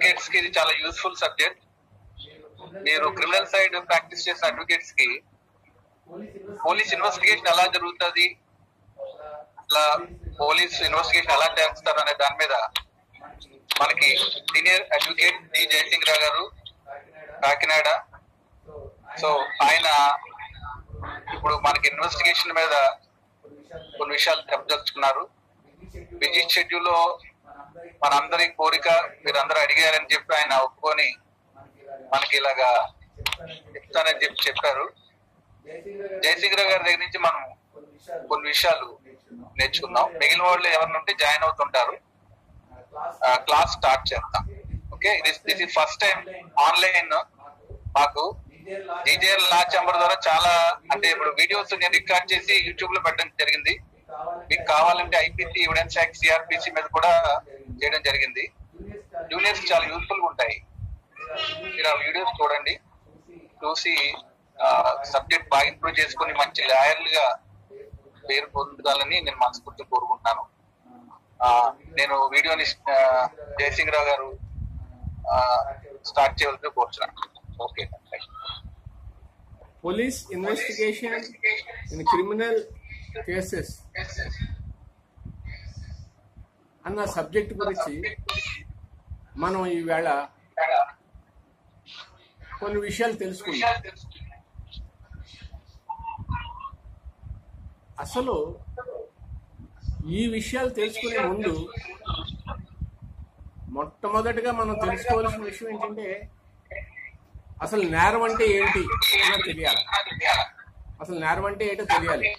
Advocates కి ఇది చాలా యూస్ఫుల్ సబ్జెక్ట్ మీరు క్రిమినల్ సైడ్ ప్రాక్టీస్ చేసిన అడ్వకేట్స్ కి పోలీస్ ఇన్వెస్టిగేషన్ ఎలా జరుగుతుంది అలా పోలీస్ ఇన్వెస్టిగేషన్ ఎలా చేస్తారు అనే దాని మీద మనకి senior advocate D Jayasingh Rao garu Kakinada so ఆయన ఇప్పుడు మనకి ఇన్వెస్టిగేషన్ మీద కొన్ని విషయాలు చెప్పదలుచుకున్నారు బిజీ షెడ్యూల్ లో మనందరి కోరిక మీరందరూ అడిగారని చెప్పి ఆయన ఒప్పుకొని మనకి ఇలాగా చెప్తానని చెప్పి చెప్పారు జయశేఖర గారి దగ్గర నుంచి మనం కొన్ని విషయాలు నేర్చుకుందాం మిగిలిన వాళ్ళు ఎవరిని ఉంటే జాయిన్ అవుతుంటారు క్లాస్ స్టార్ట్ చేస్తాం okay this this is first time online మాకు డీజేఎల్ లా చాంబర్ ద్వారా చాలా అంటే ఇప్పుడు వీడియోస్ నేను రికార్డ్ చేసి యూట్యూబ్ లో పెట్టడం జరిగింది మీకు కావాలంటే ఐపీసీ ఎవిడెన్స్ యాక్ట్ సిఆర్పిసి మీద కూడా చేయడం జరిగింది జూనియర్స్ చాలా యూస్ఫుల్ గా ఉంటాయి మీరు ఆ వీడియోస్ చూడండి చూసి సబ్జెక్ట్ బాగా ఇంప్రూవ్ చేసుకుని మంచి లాయర్లుగా పేరు పొందాలని నేను మనస్ఫూర్తి కోరుకుంటున్నాను ఆ, నేను వీడియోని ఆ, జయసింగ్ రావు గారు స్టార్ట్ చేయవలసి కోరుచున్నాను okay police investigation in criminal cases అన్న సబ్జెక్ట్ గురించి మనం ఈవేళ కొన్ని విషయాలు తెలుసుకుందాం అసలు ఈ విషయాలు తెలుసుకునే ముందు మొట్టమొదటిగా మనం తెలుసుకోవాల్సిన విషయం ఏంటంటే అసలు నేరం అంటే ఏంటి అన్నది తెలియాలి అసలు నేరం అంటే ఏంటో తెలియాలి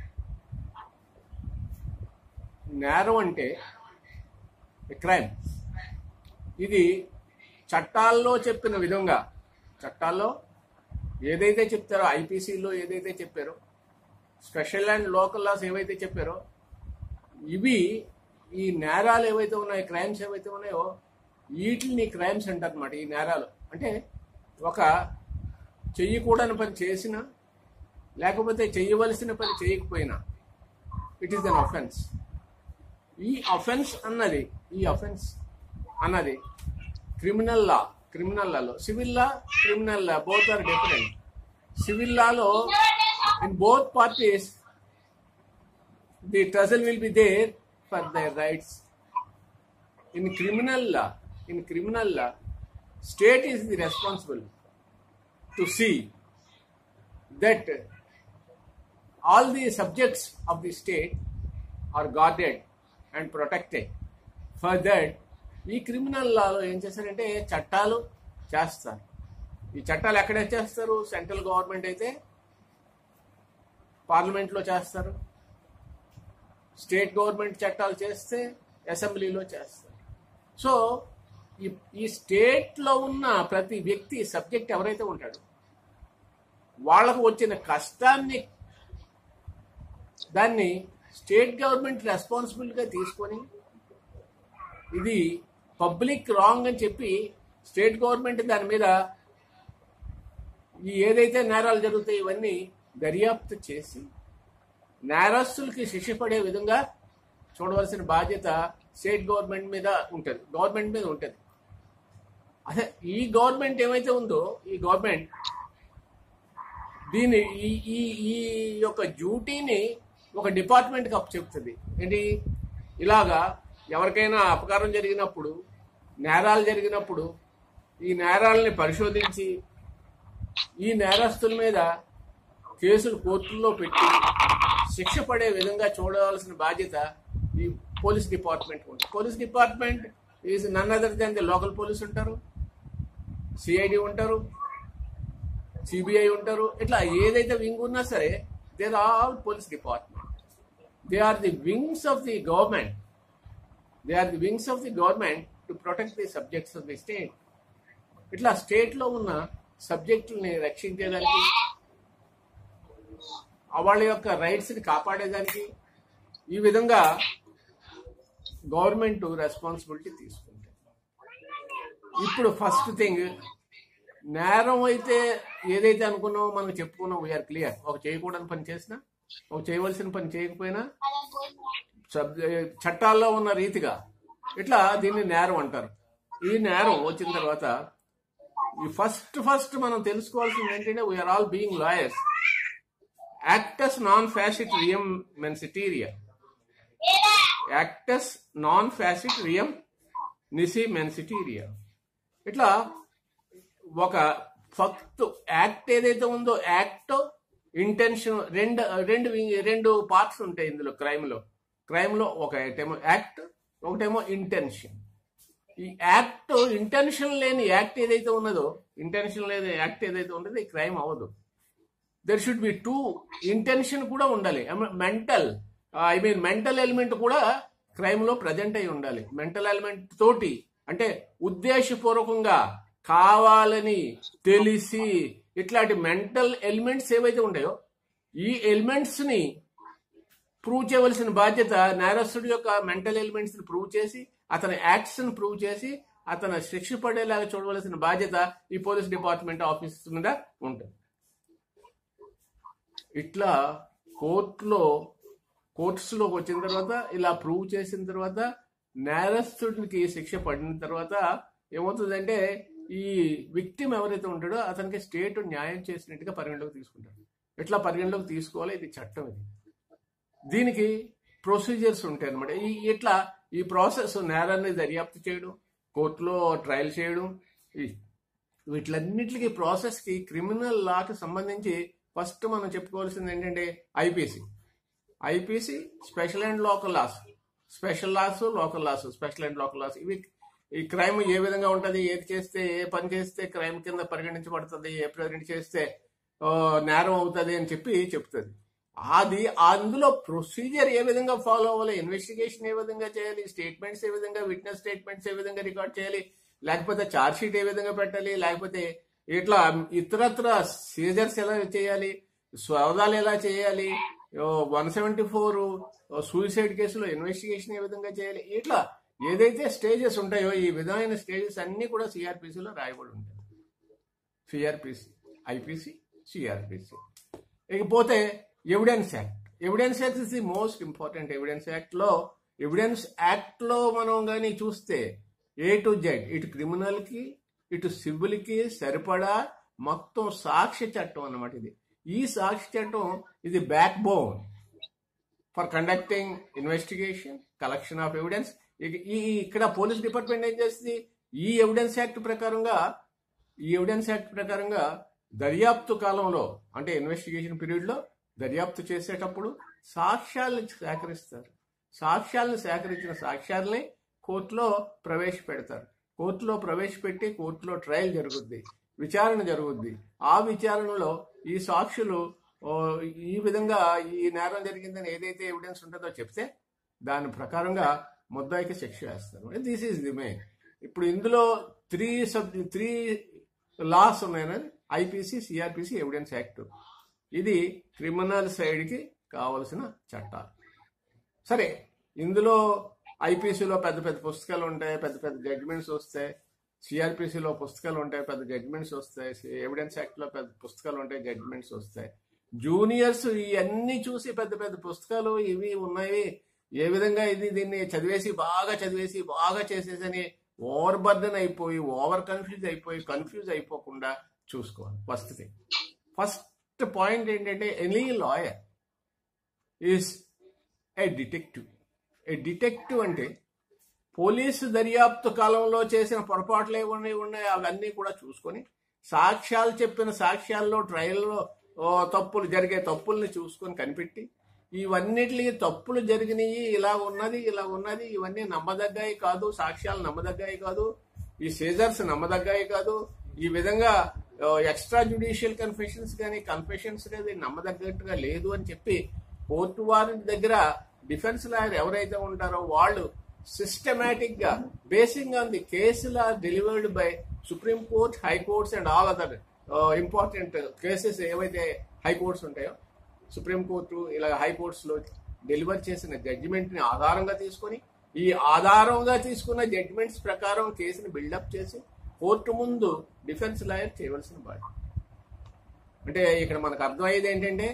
నేరం అంటే క్రైమ్ ఇది చట్టాల్లో చెప్పిన విధంగా చట్టాల్లో ఏదైతే చెప్తారో ఐపీసీలో ఏదైతే చెప్పారో స్పెషల్ అండ్ లోకల్ లాస్ ఏవైతే చెప్పారో ఇవి ఈ నేరాలు ఏవైతే ఉన్నాయో క్రైమ్స్ ఏవైతే ఉన్నాయో వీటిని క్రైమ్స్ అంటారు అనమాట ఈ నేరాలు అంటే ఒక చెయ్యకూడని పని చేసినా లేకపోతే చేయవలసిన పని చేయకపోయినా ఇట్ ఈస్ అన్ అఫెన్స్ ఈ అఫెన్స్ అన్నది ఈ అఫెన్స్ అన్నది క్రిమినల్ లా క్రిమినల్ లాలో civil law criminal law both are different civil లాలో ఇన్ బోత్ పార్టీస్ ది ట్రజల్ will be there for their rights in criminal law in criminal law state is the responsible to see that all the subjects of the state are guarded and protected for that ఈ criminal లాలో ఏం చేస్తారంటే చట్టాలు చేస్తారు ఈ చట్టాలు ఎక్కడ చేస్తారు సెంట్రల్ గవర్నమెంట్ అయితే పార్లమెంట్లో చేస్తారు స్టేట్ గవర్నమెంట్ చట్టాలు చేస్తే అసెంబ్లీలో చేస్తారు సో ఈ ఈ స్టేట్లో ఉన్న ప్రతి వ్యక్తి సబ్జెక్ట్ ఎవరైతే ఉంటాడో వాళ్ళకు వచ్చిన కష్టాన్ని దాన్ని స్టేట్ గవర్నమెంట్ రెస్పాన్సిబిలిటీగా తీసుకొని ఇది పబ్లిక్ రాంగ్ అని చెప్పి స్టేట్ గవర్నమెంట్ దాని మీద ఈ ఏదైతే నేరాలు జరుగుతాయి ఇవన్నీ దర్యాప్తు చేసి నేరస్తులకి శిక్ష పడే విధంగా చూడవలసిన బాధ్యత స్టేట్ గవర్నమెంట్ మీద ఉంటుంది గవర్నమెంట్ మీద ఉంటుంది అదే ఈ గవర్నమెంట్ ఏమైతే ఉందో ఈ గవర్నమెంట్ దీని ఈ ఈ ఈ యొక్క డ్యూటీని ఒక డిపార్ట్మెంట్కి అప్పచెప్తుంది ఏంటి ఇలాగా ఎవరికైనా అపకారం జరిగినప్పుడు నేరాలు జరిగినప్పుడు ఈ నేరాలని పరిశోధించి ఈ నేరస్తుల మీద కేసులు కోర్టుల్లో పెట్టి శిక్ష పడే విధంగా చూడవలసిన బాధ్యత ఈ పోలీస్ డిపార్ట్మెంట్ ఉంటుంది police department is none other than the local police ఉంటారు సిఐడి ఉంటారు సిబిఐ ఉంటారు ఇట్లా ఏదైతే వింగ్ ఉన్నా సరే they are all police department they are the wings of the government they are the wings of the government to protect the subjects of the state ఇట్లా స్టేట్లో ఉన్న సబ్జెక్టుల్ని రక్షించేదానికి ఆ వాళ్ళ యొక్క రైట్స్ని కాపాడేదానికి ఈ విధంగా గవర్నమెంట్ రెస్పాన్సిబిలిటీ తీసుకుంటుంది ఇప్పుడు ఫస్ట్ థింగ్ నేరం అయితే ఏదైతే అనుకున్నామో మనం చెప్పుకున్నాం వీఆర్ క్లియర్ ఒక చేయకూడని పని చేసినా ఒక చేయవలసిన పని చేయకపోయినా సబ్ చట్టాల్లో ఉన్న రీతిగా ఇట్లా దీన్ని నేరం అంటారు ఈ నేరం వచ్చిన తర్వాత ఈ ఫస్ట్ ఫస్ట్ మనం తెలుసుకోవాల్సింది ఏంటంటే వీఆర్ ఆల్ బీయింగ్ లాయర్స్ యాక్టస్ నాన్ ఫ్యాసిట్ రియం మెన్సిటీరియా యాక్టస్ నాన్ ఫ్యాసిట్ రియం నిసి మెన్సిటీరియా ఇట్లా ఒక ఫక్త్ యాక్ట్ ఏదైతే ఉందో యాక్ట్ ఇంటెన్షన్ రెండు రెండు రెండు పార్ట్స్ ఉంటాయి ఇందులో క్రైమ్ లో క్రైమ్ లో ఒకటేమో యాక్ట్ ఒకటేమో ఇంటెన్షన్ ఈ యాక్ట్ ఇంటెన్షన్ లేని యాక్ట్ ఏదైతే ఉన్నదో ఇంటెన్షన్ లేని యాక్ట్ ఏదైతే ఉన్నదో ఈ క్రైమ్ అవ్వదు there should be two intention కూడా ఉండాలి mental I mean mental element కూడా క్రైమ్ లో ప్రజెంట్ అయి ఉండాలి మెంటల్ ఎలిమెంట్ తోటి అంటే ఉద్దేశపూర్వకంగా కావాలని తెలిసి ఇట్లాంటి మెంటల్ ఎలిమెంట్స్ ఏవైతే ఉంటాయో ఈ ఎలిమెంట్స్ ని ప్రూవ్ చేయవలసిన బాధ్యత నేరస్తుడి యొక్క మెంటల్ ఎలిమెంట్స్ ని ప్రూవ్ చేసి అతని యాక్ట్స్ ని ప్రూవ్ చేసి అతను శిక్ష పడేలాగా చూడవలసిన బాధ్యత ఈ పోలీస్ డిపార్ట్మెంట్ ఆఫీస్ మీద ఉంటుంది ఇట్లా కోర్టులో కోర్ట్స్లోకి వచ్చిన తర్వాత ఇలా ప్రూవ్ చేసిన తర్వాత నేరస్తుడికి శిక్ష పడిన తర్వాత ఏమవుతుందంటే ఈ విక్టిమ్ ఎవరైతే ఉంటాడో అతనికి స్టేట్ న్యాయం చేసినట్టుగా పరిగణలోకి తీసుకుంటాడు ఎట్లా పరిగణలోకి తీసుకోవాలి ఇది చట్టం ఇది దీనికి ప్రొసీజర్స్ ఉంటాయి అనమాట ఈ ఇట్లా ఈ ప్రాసెస్ నేరాన్ని దర్యాప్తు చేయడం కోర్టులో ట్రయల్ చేయడం ఈ- వీటిలన్నిటికీ ప్రాసెస్కి క్రిమినల్ లాకి సంబంధించి ఫస్ట్ మనం చెప్పుకోవాల్సింది ఏంటంటే IPC IPC special and local laws special laws local laws special and local laws ఇవి ఈ క్రైమ్ ఏ విధంగా ఉంటుంది ఏది చేస్తే ఏ పని చేస్తే క్రైమ్ కింద పరిగణించబడుతుంది ఏ ప్రెజెంట్ చేస్తే ఆ, నేరం అవుతుంది అని చెప్పి చెప్తుంది అది అందులో ప్రొసీజర్ ఏ విధంగా ఫాలో అవ్వాలి ఇన్వెస్టిగేషన్ ఏ విధంగా చేయాలి స్టేట్మెంట్స్ ఏ విధంగా విట్నెస్ స్టేట్మెంట్స్ ఏ విధంగా రికార్డ్ చేయాలి లేకపోతే ఛార్జ్ షీట్ ఏ విధంగా పెట్టాలి లేకపోతే ఇట్లా ఇతరత్ర సీజర్స్ ఎలా చేయాలి సోదాలు ఎలా చేయాలి వన్ సెవెంటీ ఫోర్ సూసైడ్ కేసులో ఇన్వెస్టిగేషన్ ఏ విధంగా చేయాలి ఇట్లా ఏదైతే స్టేజెస్ ఉంటాయో ఈ విధమైన స్టేజెస్ అన్ని కూడా సిఆర్పిసిలో రాయబడి ఉంటాయి సిఆర్పిసి ఐపీసీ సిఆర్పిసి ఇకపోతే evidence act evidence act is the most important evidence act లో ఎవిడెన్స్ యాక్ట్ లో మనం కానీ చూస్తే ఏ టు జెడ్ ఇటు క్రిమినల్ కి ఇటు సివిల్ కి సరిపడా మొత్తం సాక్ష్య చట్టం అన్నమాట ఇది ఈ సాక్ష్య చట్టం ఇది backbone for conducting investigation collection of evidence ఈ ఇక్కడ పోలీస్ డిపార్ట్మెంట్ ఏం చేస్తుంది ఈ ఎవిడెన్స్ యాక్ట్ ప్రకారంగా ఈ ఎవిడెన్స్ యాక్ట్ ప్రకారంగా దర్యాప్తు కాలంలో అంటే ఇన్వెస్టిగేషన్ పీరియడ్ లో దర్యాప్తు చేసేటప్పుడు సాక్ష్యాలను సేకరిస్తారు సాక్ష్యాలను సేకరించిన సాక్ష్యాలని కోర్టులో ప్రవేశపెడతారు కోర్టులో ప్రవేశపెట్టి కోర్టులో ట్రయల్ జరుగుద్ది విచారణ జరుగుద్ది ఆ విచారణలో ఈ సాక్షులు ఓ, ఈ విధంగా ఈ నేరం జరిగిందని ఏదైతే ఎవిడెన్స్ ఉంటుందో చెప్తే దాని ప్రకారంగా ముద్దాయికి శిక్ష వేస్తారు దిస్ ఈజ్ ది మెయిన్ ఇప్పుడు ఇందులో త్రీ సబ్ త్రీ లాస్ ఉన్నాయని ఐపీసీ సిఆర్పిసి ఎవిడెన్స్ యాక్ట్ ఇది క్రిమినల్ సైడ్కి కావలసిన చట్టాలు సరే ఇందులో ఐపీసీలో పెద్ద పెద్ద పుస్తకాలు ఉంటాయి పెద్ద పెద్ద జడ్జిమెంట్స్ వస్తాయి సిఆర్పిసిలో పుస్తకాలు ఉంటాయి పెద్ద జడ్జిమెంట్స్ వస్తాయి ఎవిడెన్స్ యాక్ట్లో పెద్ద పుస్తకాలు ఉంటాయి జడ్జిమెంట్స్ వస్తాయి జూనియర్స్ ఇవన్నీ చూసి పెద్ద పెద్ద పుస్తకాలు ఇవి ఉన్నాయి ఏ విధంగా ఇది దీన్ని చదివేసి బాగా చదివేసి బాగా చేసేసని ఓవర్ బర్డన్ అయిపోయి ఓవర్ కన్ఫ్యూజ్ అయిపోయి కన్ఫ్యూజ్ అయిపోకుండా చూసుకోవాలి ఫస్ట్ థింగ్ ఫస్ట్ పాయింట్ ఏంటంటే any lawyer is a detective a detective అంటే పోలీసు దర్యాప్తు కాలంలో చేసిన పొరపాట్లు ఏమన్నా ఉన్నాయి అవన్నీ కూడా చూసుకొని సాక్ష్యాలు చెప్పిన సాక్ష్యాల్లో ట్రయల్లో ఓ, తప్పులు జరిగే తప్పుల్ని చూసుకొని కనిపెట్టి ఇవన్నిటికి తప్పులు జరిగినాయి ఇలా ఉన్నది ఇలా ఉన్నది ఇవన్నీ నమ్మదగ్గాయి కాదు సాక్ష్యాలు నమ్మదగ్గాయి కాదు ఈ సీజర్స్ నమ్మదగ్గాయి కాదు ఈ విధంగా ఎక్స్ట్రా జ్యుడిషియల్ కన్ఫెషన్స్ కానీ కన్ఫెషన్స్ అనేది నమ్మదగ్గట్టుగా లేదు అని చెప్పి కోర్టు వారి దగ్గర డిఫెన్స్ లాయర్ ఎవరైతే ఉంటారో వాళ్ళు సిస్టమేటిక్ గా బేసింగ్ ఆన్ ది కేసులు are delivered by supreme court high courts and all other important cases ఏవైతే హై కోర్ట్స్ ఉంటాయో సుప్రీం కోర్టు ఇలా హై కోర్ట్స్ లో డెలివర్ చేసిన జడ్జిమెంట్ ని ఆధారంగా తీసుకొని ఈ ఆధారంగా తీసుకున్న జడ్జిమెంట్స్ ప్రకారం కేసుని బిల్డప్ చేసి కోర్టు ముందు డిఫెన్స్ లాయర్ చేయవలసిన బాధ్యత అంటే ఇక్కడ మనకు అర్థమయ్యేది ఏంటంటే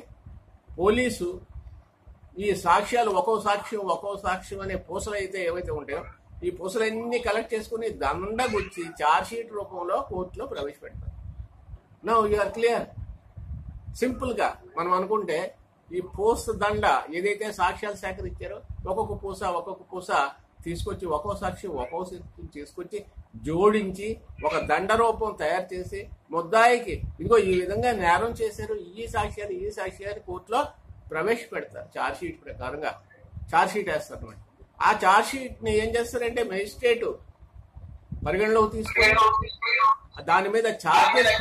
పోలీసు ఈ సాక్ష్యాలు ఒక్కో సాక్ష్యం ఒక్కో సాక్ష్యం అనే పూసలు అయితే ఏవైతే ఉంటాయో ఈ పూసలన్నీ కలెక్ట్ చేసుకుని దండగుచ్చి చార్జ్ షీట్ రూపంలో కోర్టులో ప్రవేశపెడతారు నో ఆర్ క్లియర్ సింపుల్ గా మనం అనుకుంటే ఈ పూస దండ ఏదైతే సాక్ష్యాలు సేకరించారో ఒక్కొక్క పూస ఒక్కొక్క పూస తీసుకొచ్చి ఒక్కో సాక్షి ఒక్కో సాక్షి తీసుకొచ్చి జోడించి ఒక దండ రూపం తయారు చేసి ముద్దాయికి ఇదిగో ఈ విధంగా నేరం చేశారు ఈ సాక్ష్యాలు ఈ సాక్ష్యాలు కోర్టులో ప్రవేశపెడతారు చార్జ్ షీట్ ప్రకారంగా చార్జ్ షీట్ వేస్తారు అన్నమాట ఆ చార్జ్ షీట్ ని ఏం చేస్తారంటే మెజిస్ట్రేట్ పరిగణలోకి తీసుకొని దాని మీద చార్జెస్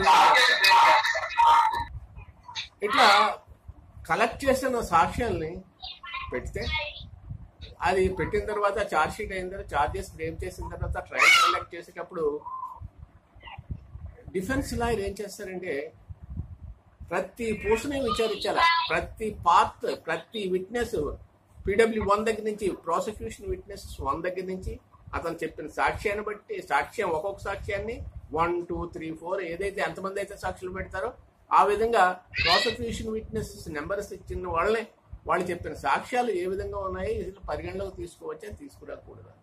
ఇట్లా కలెక్ట్ చేసిన సాక్ష్యాల్ని పెడితే అది పెట్టిన తర్వాత చార్జ్ షీట్ అయిన తర్వాత చార్జెస్ ఫ్రేమ్ చేసిన తర్వాత ట్రయల్ కండక్ట్ చేసేటప్పుడు డిఫెన్స్ లాయర్ ఏం చేస్తారంటే ప్రతి పూసని విచారించాల ప్రతి పార్ట్ ప్రతి విట్నెస్ పీడబ్ల్యూ వన్ దగ్గర నుంచి ప్రాసిక్యూషన్ విట్నెస్ వన్ దగ్గర నుంచి అతను చెప్పిన సాక్ష్యాన్ని బట్టి సాక్ష్యం ఒక్కొక్క సాక్ష్యాన్ని వన్ టూ త్రీ ఫోర్ ఏదైతే ఎంతమంది అయితే సాక్షులు పెడతారో ఆ విధంగా ప్రాసిక్యూషన్ విట్నెస్ నెంబర్స్ ఇచ్చిన వాళ్ళని వాళ్ళు చెప్పిన సాక్ష్యాలు ఏ విధంగా ఉన్నాయి ఇది పరిగణలోకి తీసుకోవచ్చా తీసుకురాకూడదా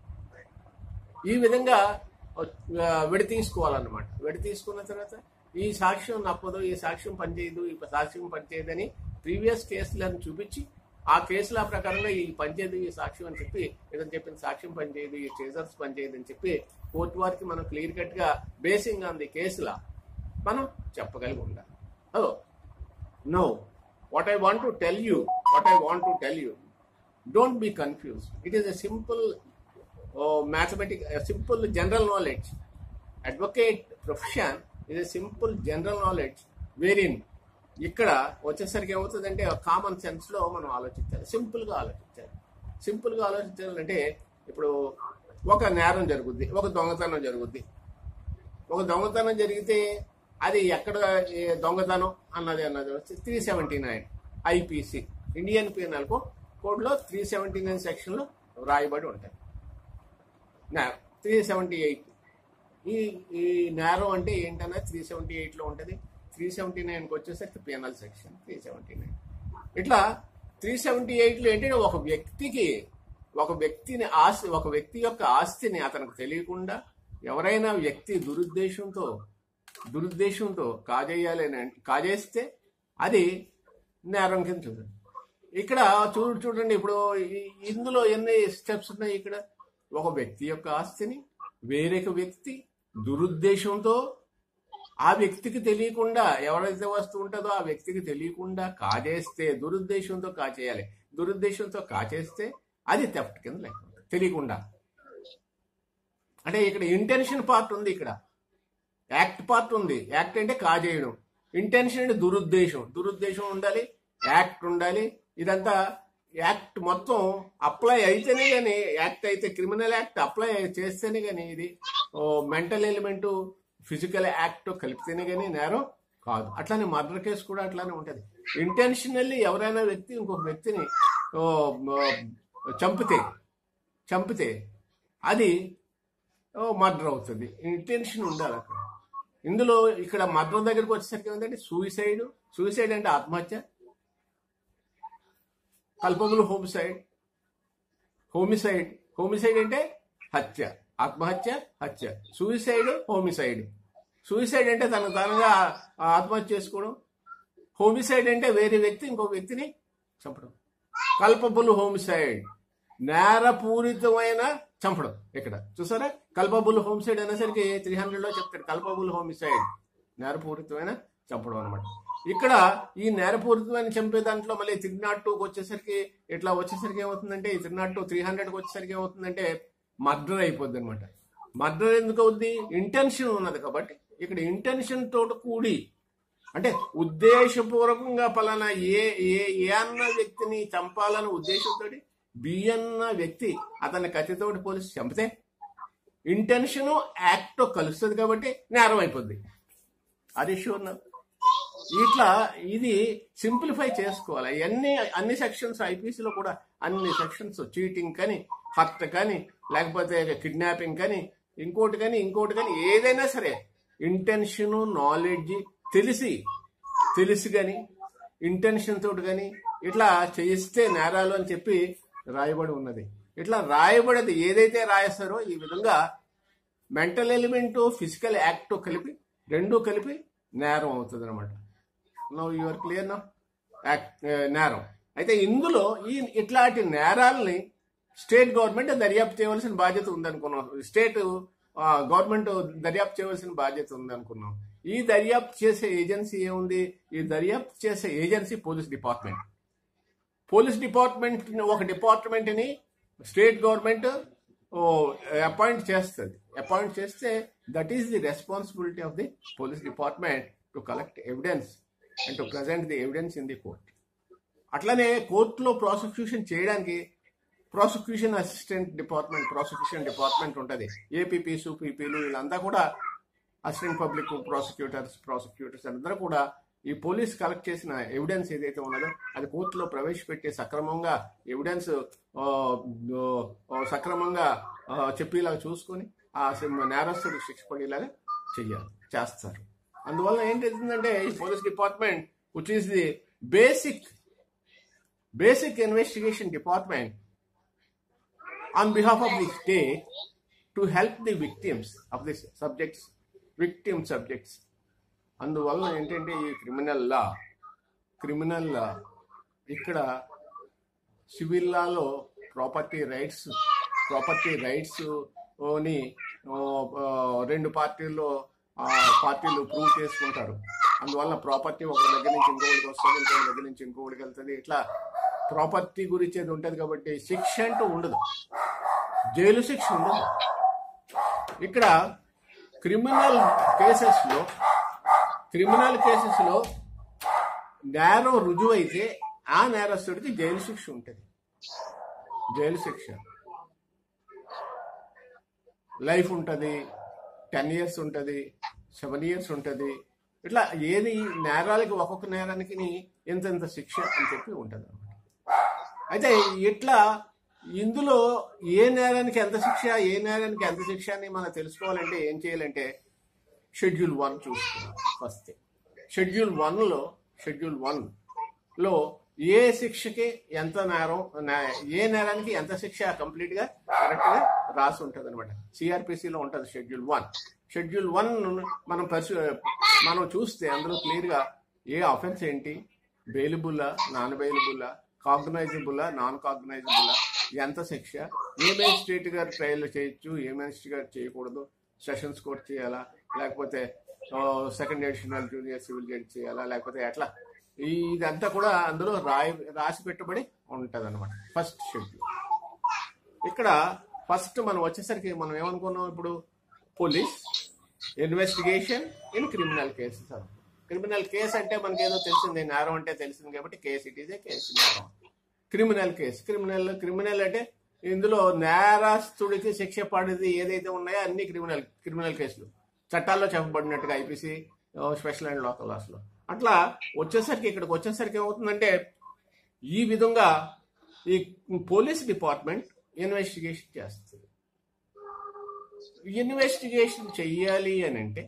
ఈ విధంగా ఆ, విడి తీసుకోవాలన్నమాట విడి తీసుకున్న తర్వాత ఈ సాక్ష్యం నప్పదు ఈ సాక్ష్యం పనిచేయదు ఈ సాక్ష్యం పనిచేయదని ప్రీవియస్ కేసులను చూపించి ఆ కేసుల ప్రకారంగా ఈ పనిచేయదు ఈ సాక్ష్యం అని చెప్పి ఇతను చెప్పిన సాక్ష్యం పనిచేయదు ఈ చేజర్స్ పనిచేయదు అని చెప్పి కోర్టు వారికి మనం క్లియర్ కట్ గా బేసింగ్ ఆన్ ది కేసులా మనం చెప్పగలిగి ఉండాలి oh no what I want to tell you what I want to tell you don't be confuse it is a simple mathematics, a simple general knowledge. Advocate profession is a simple general knowledge wherein ఇక్కడ వచ్చేసరికి ఏమవుతుందంటే common sense లో మనం ఆలోచించాలి simple గా ఆలోచించాలి simple గా ఆలోచించాలంటే ఇప్పుడు ఒక నేరం జరుగుద్ది ఒక దొంగతనం జరుగుద్ది ఒక దొంగతనం జరిగితే అది ఎక్కడ ఏ దొంగతనం అన్నది అన్నది వచ్చి three seventy nine IPC Indian penal కోడ్లో త్రీ సెవెంటీ నైన్ సెక్షన్లో రాయబడి ఉంటాయి త్రీ సెవెంటీ ఎయిట్ ఈ ఈ నేరం అంటే ఏంటన్నది త్రీ సెవెంటీ ఎయిట్లో ఉంటుంది త్రీ సెవెంటీ నైన్కి వచ్చేసరికి penal section three seventy nine ఇట్లా త్రీ సెవెంటీ ఎయిట్లో ఏంటంటే ఒక వ్యక్తికి ఒక వ్యక్తిని ఆస్తి ఒక వ్యక్తి యొక్క ఆస్తిని అతనికి తెలియకుండా ఎవరైనా వ్యక్తి దురుద్దేశంతో దురుద్దేశంతో కాజేయాలి అని కాజేస్తే అది నేరం కింద చూడండి ఇక్కడ చూడు చూడండి ఇప్పుడు ఈ- ఇందులో ఎన్ని స్టెప్స్ ఉన్నాయి ఇక్కడ ఒక వ్యక్తి యొక్క ఆస్తిని వేరొక వ్యక్తి దురుద్దేశంతో ఆ వ్యక్తికి తెలియకుండా ఎవరైతే వస్తువు ఉంటుందో ఆ వ్యక్తికి తెలియకుండా కాజేస్తే దురుద్దేశంతో కాచేయాలి దురుద్దేశంతో కాచేస్తే అది థెఫ్ట్ కింద లెక్క ఉంటుంది. తెలియకుండా అంటే ఇక్కడ ఇంటెన్షన్ పార్ట్ ఉంది ఇక్కడ యాక్ట్ పార్ట్ ఉంది యాక్ట్ అంటే కాజేయడం ఇంటెన్షన్ అంటే దురుద్దేశం దురుద్దేశం ఉండాలి యాక్ట్ ఉండాలి ఇదంతా యాక్ట్ మొత్తం అప్లై అయితేనే కానీ యాక్ట్ అయితే క్రిమినల్ యాక్ట్ అప్లై చేస్తేనే కానీ ఇది మెంటల్ ఎలిమెంట్ ఫిజికల్ యాక్ట్ కలిపితేనే కానీ నేరం కాదు అట్లానే మర్డర్ కేసు కూడా అట్లానే ఉంటది ఇంటెన్షనల్లీ ఎవరైనా వ్యక్తి ఇంకొక వ్యక్తిని ఓ, మ, చంపితే చంపితే అది మర్డర్ అవుతుంది ఇంటెన్షన్ ఉండాలి అక్కడ ఇందులో ఇక్కడ మర్డర్ దగ్గరికి వచ్చేసరికి ఏంటంటే సూయిసైడ్ సూయిసైడ్ అంటే ఆత్మహత్య కల్పబుల్ హోమిసైడ్ హోమిసైడ్ హోమిసైడ్ అంటే హత్య ఆత్మహత్య హత్య సూయిసైడ్ హోమిసైడ్ సూయిసైడ్ అంటే తన తానుగా ఆత్మహత్య చేసుకోవడం హోమిసైడ్ అంటే వేరే వ్యక్తి ఇంకో వ్యక్తిని చంపడం కల్పబుల్ హోమిసైడ్ నేరపూరితమైన చంపడం ఇక్కడ చూసారా కల్పబుల్ హోమిసైడ్ అనేసరికి త్రీ హండ్రెడ్ లో చెప్తాడు కల్పబుల్ హోమిసైడ్ నేరపూరితమైన చంపడం అనమాట ఇక్కడ ఈ నేరపూరితమైన చంపే దాంట్లో మళ్ళీ త్రీ నాట్ టూకి వచ్చేసరికి ఇట్లా వచ్చేసరికి ఏమవుతుందంటే ఈ త్రీ నాట్ టూ త్రీ హండ్రెడ్కి వచ్చేసరికి ఏమవుతుందంటే మర్డర్ అయిపోద్ది అనమాట మర్డర్ ఎందుకు అవుద్ది ఇంటెన్షన్ ఉన్నది కాబట్టి ఇక్కడ ఇంటెన్షన్ తోటి కూడి అంటే ఉద్దేశపూర్వకంగా పలానా ఏ ఏ ఏ అన్న వ్యక్తిని చంపాలన్న ఉద్దేశంతో బి అన్న వ్యక్తి అతన్ని కత్తితోటి పోలీసు చంపితే ఇంటెన్షన్ యాక్ట్ కలుస్తుంది కాబట్టి నేరం అయిపోద్ది అది షూర్ నా ఇట్లా ఇది సింప్లిఫై చేసుకోవాలి అన్ని అన్ని సెక్షన్స్ ఐపీసీలో కూడా అన్ని సెక్షన్స్ చీటింగ్ కానీ హర్ట్ కానీ లేకపోతే కిడ్నాపింగ్ కానీ ఇంకోటి కానీ ఇంకోటి కానీ ఏదైనా సరే ఇంటెన్షన్ నాలెడ్జ్ తెలిసి తెలిసి కానీ ఇంటెన్షన్ తోటి కానీ ఇట్లా చేయిస్తే నేరాలు అని చెప్పి రాయబడి ఉన్నది ఇట్లా రాయబడేది ఏదైతే రాయేస్తారో ఈ విధంగా మెంటల్ ఎలిమెంట్ ఫిజికల్ యాక్ట్ కలిపి రెండు కలిపి నేరం అవుతుంది అనమాట నవ్ యువర్ క్లియర్ నా నేరం అయితే ఇందులో ఈ ఇట్లాంటి నేరాలని స్టేట్ గవర్నమెంట్ దర్యాప్తు చేయవలసిన బాధ్యత ఉందనుకున్నాం స్టేట్ గవర్నమెంట్ దర్యాప్తు చేయవలసిన బాధ్యత ఉందనుకున్నాం ఈ దర్యాప్తు చేసే ఏజెన్సీ ఏముంది ఈ దర్యాప్తు చేసే agency police department police department ఒక డిపార్ట్మెంట్ని స్టేట్ గవర్నమెంట్ అపాయింట్ చేస్తుంది అపాయింట్ చేస్తే that is the responsibility of the police department to collect evidence and to present the evidence in the court అట్లనే కోర్టులో ప్రాసిక్యూషన్ చేయడానికి prosecution assistant department prosecution department ఉంటుంది APPs పీపీలు వీళ్ళంతా కూడా అసిస్టెంట్ పబ్లిక్ ప్రాసిక్యూటర్స్ ప్రాసిక్యూటర్స్ అందరూ కూడా ఈ పోలీస్ కలెక్ట్ చేసిన ఎవిడెన్స్ ఏదైతే ఉన్నదో అది కోర్టులో ప్రవేశపెట్టి సక్రమంగా ఎవిడెన్స్ ఆ, ఆ, సక్రమంగా ఆ, చెప్పేలాగా చూసుకొని ఆ సి- నేరస్తుడు శిక్ష పడేలాగా చెయ్యాలి చేస్తారు అందువల్ల ఏంటంటే ఈ police department which is the basic basic investigation department on behalf of the state to help the victims of the subjects victim subjects అందువల్ల ఏంటంటే ఈ క్రిమినల్ లా క్రిమినల్ లా ఇక్కడ సివిల్ లాలో ప్రాపర్టీ రైట్స్ ప్రాపర్టీ రైట్స్ ని ఆ, ఆ, రెండు పార్టీల్లో ఆ, పార్టీలు ప్రూవ్ చేసుకుంటారు అందువల్ల ప్రాపర్టీ ఒక దగ్గర నుంచి ఇంకొకటికి వస్తుంది ఇంకొక దగ్గర నుంచి ఇంకొకటికి వెళ్తుంది ఇట్లా ప్రాపర్టీ గురించి అది ఉంటుంది కాబట్టి శిక్ష అంటూ ఉండదు జైలు శిక్ష ఉండదు ఇక్కడ క్రిమినల్ కేసెస్లో క్రిమినల్ కేసెస్లో నేరం రుజువు అయితే ఆ నేరస్తుడికి జైలు శిక్ష ఉంటుంది జైలు శిక్ష లైఫ్ ఉంటుంది టెన్ ఇయర్స్ ఉంటుంది సెవెన్ ఇయర్స్ ఉంటుంది ఇట్లా ఏది నేరాలకి ఒక్కొక్క నేరానికి ఎంత ఎంత శిక్ష అని చెప్పి ఉంటుంది అయితే ఇట్లా ఇందులో ఏ నేరానికి ఎంత శిక్ష ఏ నేరానికి ఎంత శిక్ష అని మనం తెలుసుకోవాలంటే ఏం చేయాలంటే షెడ్యూల్ వన్ చూసుకోవాలి ఫస్ట్ షెడ్యూల్ వన్లో షెడ్యూల్ వన్లో ఏ శిక్షకి ఎంత నేరం నే- ఏ నేరానికి ఎంత శిక్ష కంప్లీట్ గా కరెక్ట్ గా రాసి ఉంటుంది అనమాట సిఆర్పిసిలో ఉంటుంది షెడ్యూల్ వన్ షెడ్యూల్ వన్ మనం పరిశు మనం చూస్తే అందులో క్లియర్ గా ఏ అఫెన్స్ ఏంటి బెయిలబుల్లా నాన్ బెయిలబుల్లా కాగ్నైజబుల్లా నాన్ కాగ్నైజబుల్లా ఎంత శిక్ష ఏ మేజిస్ట్రేట్ గారు ట్రయల్ చేయొచ్చు ఏ మేజిస్ట్రేట్ గారు చేయకూడదు సెషన్స్ కోర్ట్ చేయాలా లేకపోతే second additional junior civil judge చేయాలా లేకపోతే ఎట్లా ఈ ఇదంతా కూడా అందులో రాయి రాసి పెట్టుబడి ఉంటది అనమాట ఫస్ట్ షెడ్యూల్ ఇక్కడ ఫస్ట్ మనం వచ్చేసరికి మనం ఏమనుకున్నాం ఇప్పుడు police investigation in criminal cases criminal case అంటే మనకి ఏదో తెలిసింది నేరం అంటే తెలిసింది కాబట్టి case it is a case నేరం క్రిమినల్ కేసు క్రిమినల్ క్రిమినల్ అంటే ఇందులో నేరస్తుడికి శిక్ష పడేది ఏదైతే ఉన్నాయో అన్ని క్రిమినల్ క్రిమినల్ కేసులు చట్టాల్లో చెప్పబడినట్టుగా ఐపీసీ స్పెషల్ అండ్ లోకల్ లాస్లో అట్లా వచ్చేసరికి ఇక్కడికి వచ్చేసరికి ఏమవుతుందంటే ఈ విధంగా ఈ పోలీస్ డిపార్ట్మెంట్ ఇన్వెస్టిగేషన్ చేస్తుంది ఇన్వెస్టిగేషన్ చెయ్యాలి అని అంటే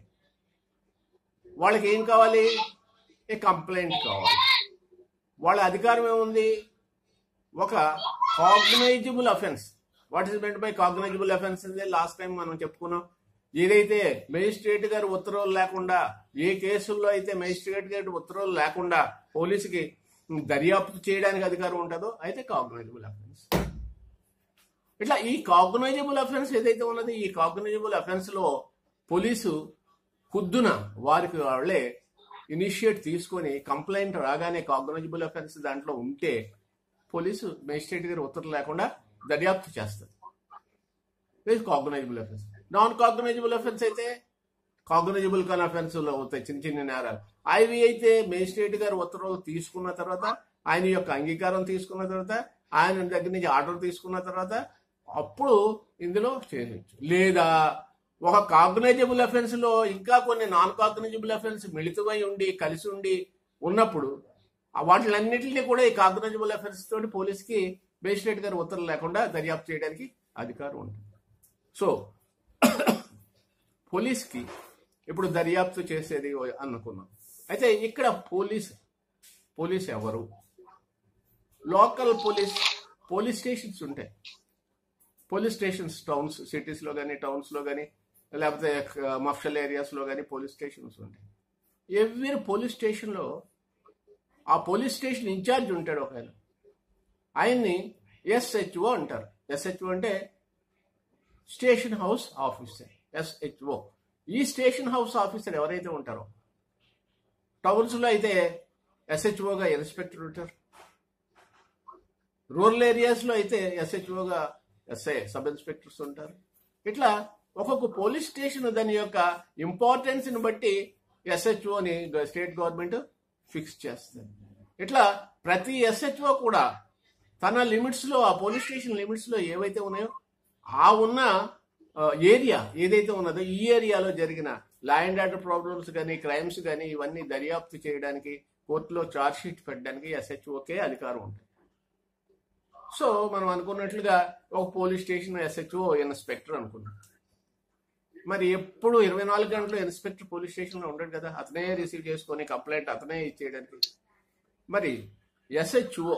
వాళ్ళకి ఏం కావాలి ఏ కంప్లైంట్ కావాలి వాళ్ళ అధికారం ఏముంది ఒక cognizable offence what is meant by cognizable offence last time మనం చెప్పుకున్నాం ఏదైతే మేజిస్ట్రేట్ గారు ఉత్తర్వులు లేకుండా ఏ కేసుల్లో అయితే మేజిస్ట్రేట్ గారి ఉత్తర్వులు లేకుండా పోలీసుకి దర్యాప్తు చేయడానికి అధికారం ఉంటుందో అయితే కాగ్నైజబుల్ అఫెన్స్ ఇట్లా ఈ కాగ్నైజబుల్ అఫెన్స్ ఏదైతే ఉన్నది ఈ కాగ్నైజబుల్ అఫెన్స్ లో పోలీసు ఖుద్దున వారికి వాళ్ళే ఇనిషియేట్ తీసుకొని కంప్లైంట్ రాగానే కాగ్నైజబుల్ అఫెన్స్ దాంట్లో ఉంటే పోలీసు మేజిస్ట్రేట్ గారి ఉత్తర్వులు లేకుండా దర్యాప్తు చేస్తారు cognizable offence non cognizable offence అయితే కాగ్నైజబుల్ కాన్ అఫెన్స్ అవుతాయి చిన్న చిన్న నేరాలు అవి అయితే మేజిస్ట్రేట్ గారు ఉత్తర్వులు తీసుకున్న తర్వాత ఆయన యొక్క అంగీకారం తీసుకున్న తర్వాత ఆయన దగ్గర నుంచి ఆర్డర్ తీసుకున్న తర్వాత అప్పుడు ఇందులో చేయవచ్చు లేదా ఒక కాగ్నైజబుల్ అఫెన్స్ లో ఇంకా కొన్ని నాన్ కాగ్నైజబుల్ అఫెన్స్ మిళితమై ఉండి కలిసి ఉండి ఉన్నప్పుడు ఆ వాటిలన్నింటినీ కూడా ఈ కాగ్నైజబుల్ అఫెన్స్ తోటి పోలీస్కి మేజిస్ట్రేట్ గారు ఉత్తర్వులు లేకుండా దర్యాప్తు చేయడానికి అధికారం ఉంటుంది సో పోలీస్కి ఇప్పుడు దర్యాప్తు చేసేది అనుకున్నాం అయితే ఇక్కడ పోలీస్ పోలీస్ ఎవరు లోకల్ పోలీస్ పోలీస్ స్టేషన్స్ ఉంటాయి పోలీస్ స్టేషన్స్ టౌన్స్ సిటీస్లో కానీ టౌన్స్లో కానీ లేకపోతే మఫ్షల్ ఏరియాస్లో కానీ పోలీస్ స్టేషన్స్ ఉంటాయి ఎవ్రీ పోలీస్ స్టేషన్లో ఆ పోలీస్ స్టేషన్ ఇన్ఛార్జ్ ఉంటాడు ఒక ఆయన ఆయన్ని ఎస్హెచ్ఓ అంటారు ఎస్హెచ్ఓ అంటే స్టేషన్ హౌస్ ఆఫీసర్ ఎస్హెచ్ఓ ఈ స్టేషన్ హౌస్ ఆఫీసర్ ఎవరైతే ఉంటారో టౌన్స్లో అయితే ఎస్హెచ్ఓగా ఇన్స్పెక్టర్ ఉంటారు రూరల్ ఏరియాస్లో అయితే ఎస్హెచ్ఓగా ఎస్ఐ సబ్ ఇన్స్పెక్టర్స్ ఉంటారు ఇట్లా ఒక్కొక్క పోలీస్ స్టేషన్ దాని యొక్క ఇంపార్టెన్స్ని బట్టి ఎస్హెచ్ఓని స్టేట్ గవర్నమెంట్ ఫిక్స్ చేస్తుంది ఇట్లా ప్రతి ఎస్హెచ్ఓ కూడా తన లిమిట్స్లో ఆ పోలీస్ స్టేషన్ లిమిట్స్లో ఏవైతే ఉన్నాయో ఆ ఉన్న ఏరియా ఏదైతే ఉన్నదో ఈ ఏరియాలో జరిగిన లా అండ్ ఆర్డర్ ప్రాబ్లమ్స్ కానీ క్రైమ్స్ కానీ ఇవన్నీ దర్యాప్తు చేయడానికి కోర్టులో ఛార్జ్ షీట్ పెట్టడానికి ఎస్హెచ్ఓకే అధికారం ఉంటుంది సో మనం అనుకున్నట్లుగా ఒక పోలీస్ స్టేషన్ ఎస్హెచ్ఓ ఇన్స్పెక్టర్ అనుకున్నాం మరి ఎప్పుడు ఇరవై నాలుగు గంటలు ఇన్స్పెక్టర్ పోలీస్ స్టేషన్లో ఉండడు కదా అతనే రిసీవ్ చేసుకొని కంప్లైంట్ అతనే ఇచ్చేయడానికి మరి ఎస్హెచ్ఓ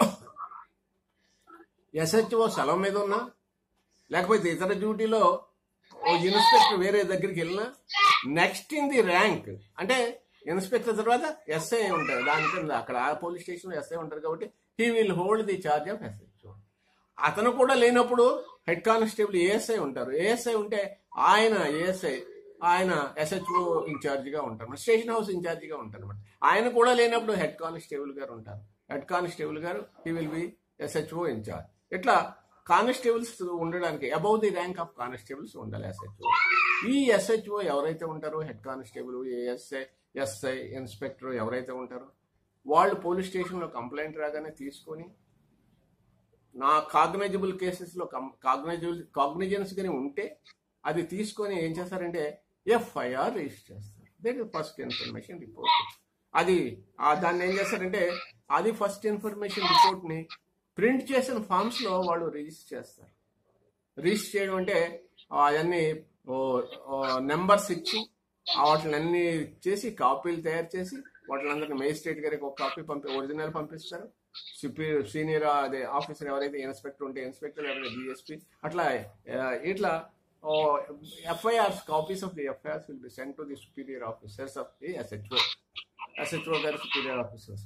ఎస్హెచ్ఓ సెలవు మీద ఉన్నా లేకపోతే ఇతర డ్యూటీలో ఓ ఇన్స్పెక్టర్ వేరే దగ్గరికి వెళ్ళినా నెక్స్ట్ ఇన్ ది ర్యాంక్ అంటే ఇన్స్పెక్టర్ తర్వాత ఎస్ఐ ఉంటారు దాని కింద అక్కడ ఆ పోలీస్ స్టేషన్లో ఎస్ఐ ఉంటారు కాబట్టి he will hold the charge of SHO అతను కూడా లేనప్పుడు హెడ్ కానిస్టేబుల్ ఏఎస్ఐ ఉంటారు ఏఎస్ఐ ఉంటే ఆయన ఏఎస్ఐ ఆయన ఎస్హెచ్ఓ ఇన్ఛార్జిగా ఉంటారు స్టేషన్ హౌస్ ఇన్ఛార్జిగా ఉంటారు అనమాట ఆయన కూడా లేనప్పుడు హెడ్ కానిస్టేబుల్ గారు ఉంటారు head constable garu he will be SHO incharge ఇట్లా కానిస్టేబుల్స్ ఉండడానికి above the rank of constables ఉండాలి ఎస్హెచ్ఓ ఈ ఎస్హెచ్ఓ ఎవరైతే ఉంటారో head constable ASI SI inspector ఎవరైతే ఉంటారో వాళ్ళు పోలీస్ స్టేషన్లో కంప్లైంట్ రాగానే తీసుకొని నా కాగ్నైజబుల్ కేసెస్లో కాగ్నైజబుల్ కాగ్నిజెన్స్ కానీ ఉంటే అది తీసుకొని ఏం చేస్తారంటే ఎఫ్ఐఆర్ రిజిస్టర్ చేస్తారు that is first information report అది ఆ దాన్ని ఏం చేస్తారంటే అది ఫస్ట్ ఇన్ఫర్మేషన్ రిపోర్ట్ని ప్రింట్ చేసిన ఫామ్స్లో వాళ్ళు రిజిస్టర్ చేస్తారు రిజిస్టర్ చేయడం అంటే అవన్నీ నెంబర్స్ ఇచ్చి వాటిని అన్ని చేసి కాపీలు తయారు చేసి వాటిని మేజిస్ట్రేట్ గారికి ఒక కాపీ పంపి ఒరిజినల్ పంపిస్తారు సుపీరియర్ సీనియర్ అదే ఆఫీసర్ ఎవరైతే ఇన్స్పెక్టర్ ఉంటే ఇన్స్పెక్టర్ ఎవరైతే డిఎస్పీ అట్లా ఇట్లా FIRs copies of the FIRs will be send to the superior officers of the SHO SHO గారి సుపీరియర్ ఆఫీసర్స్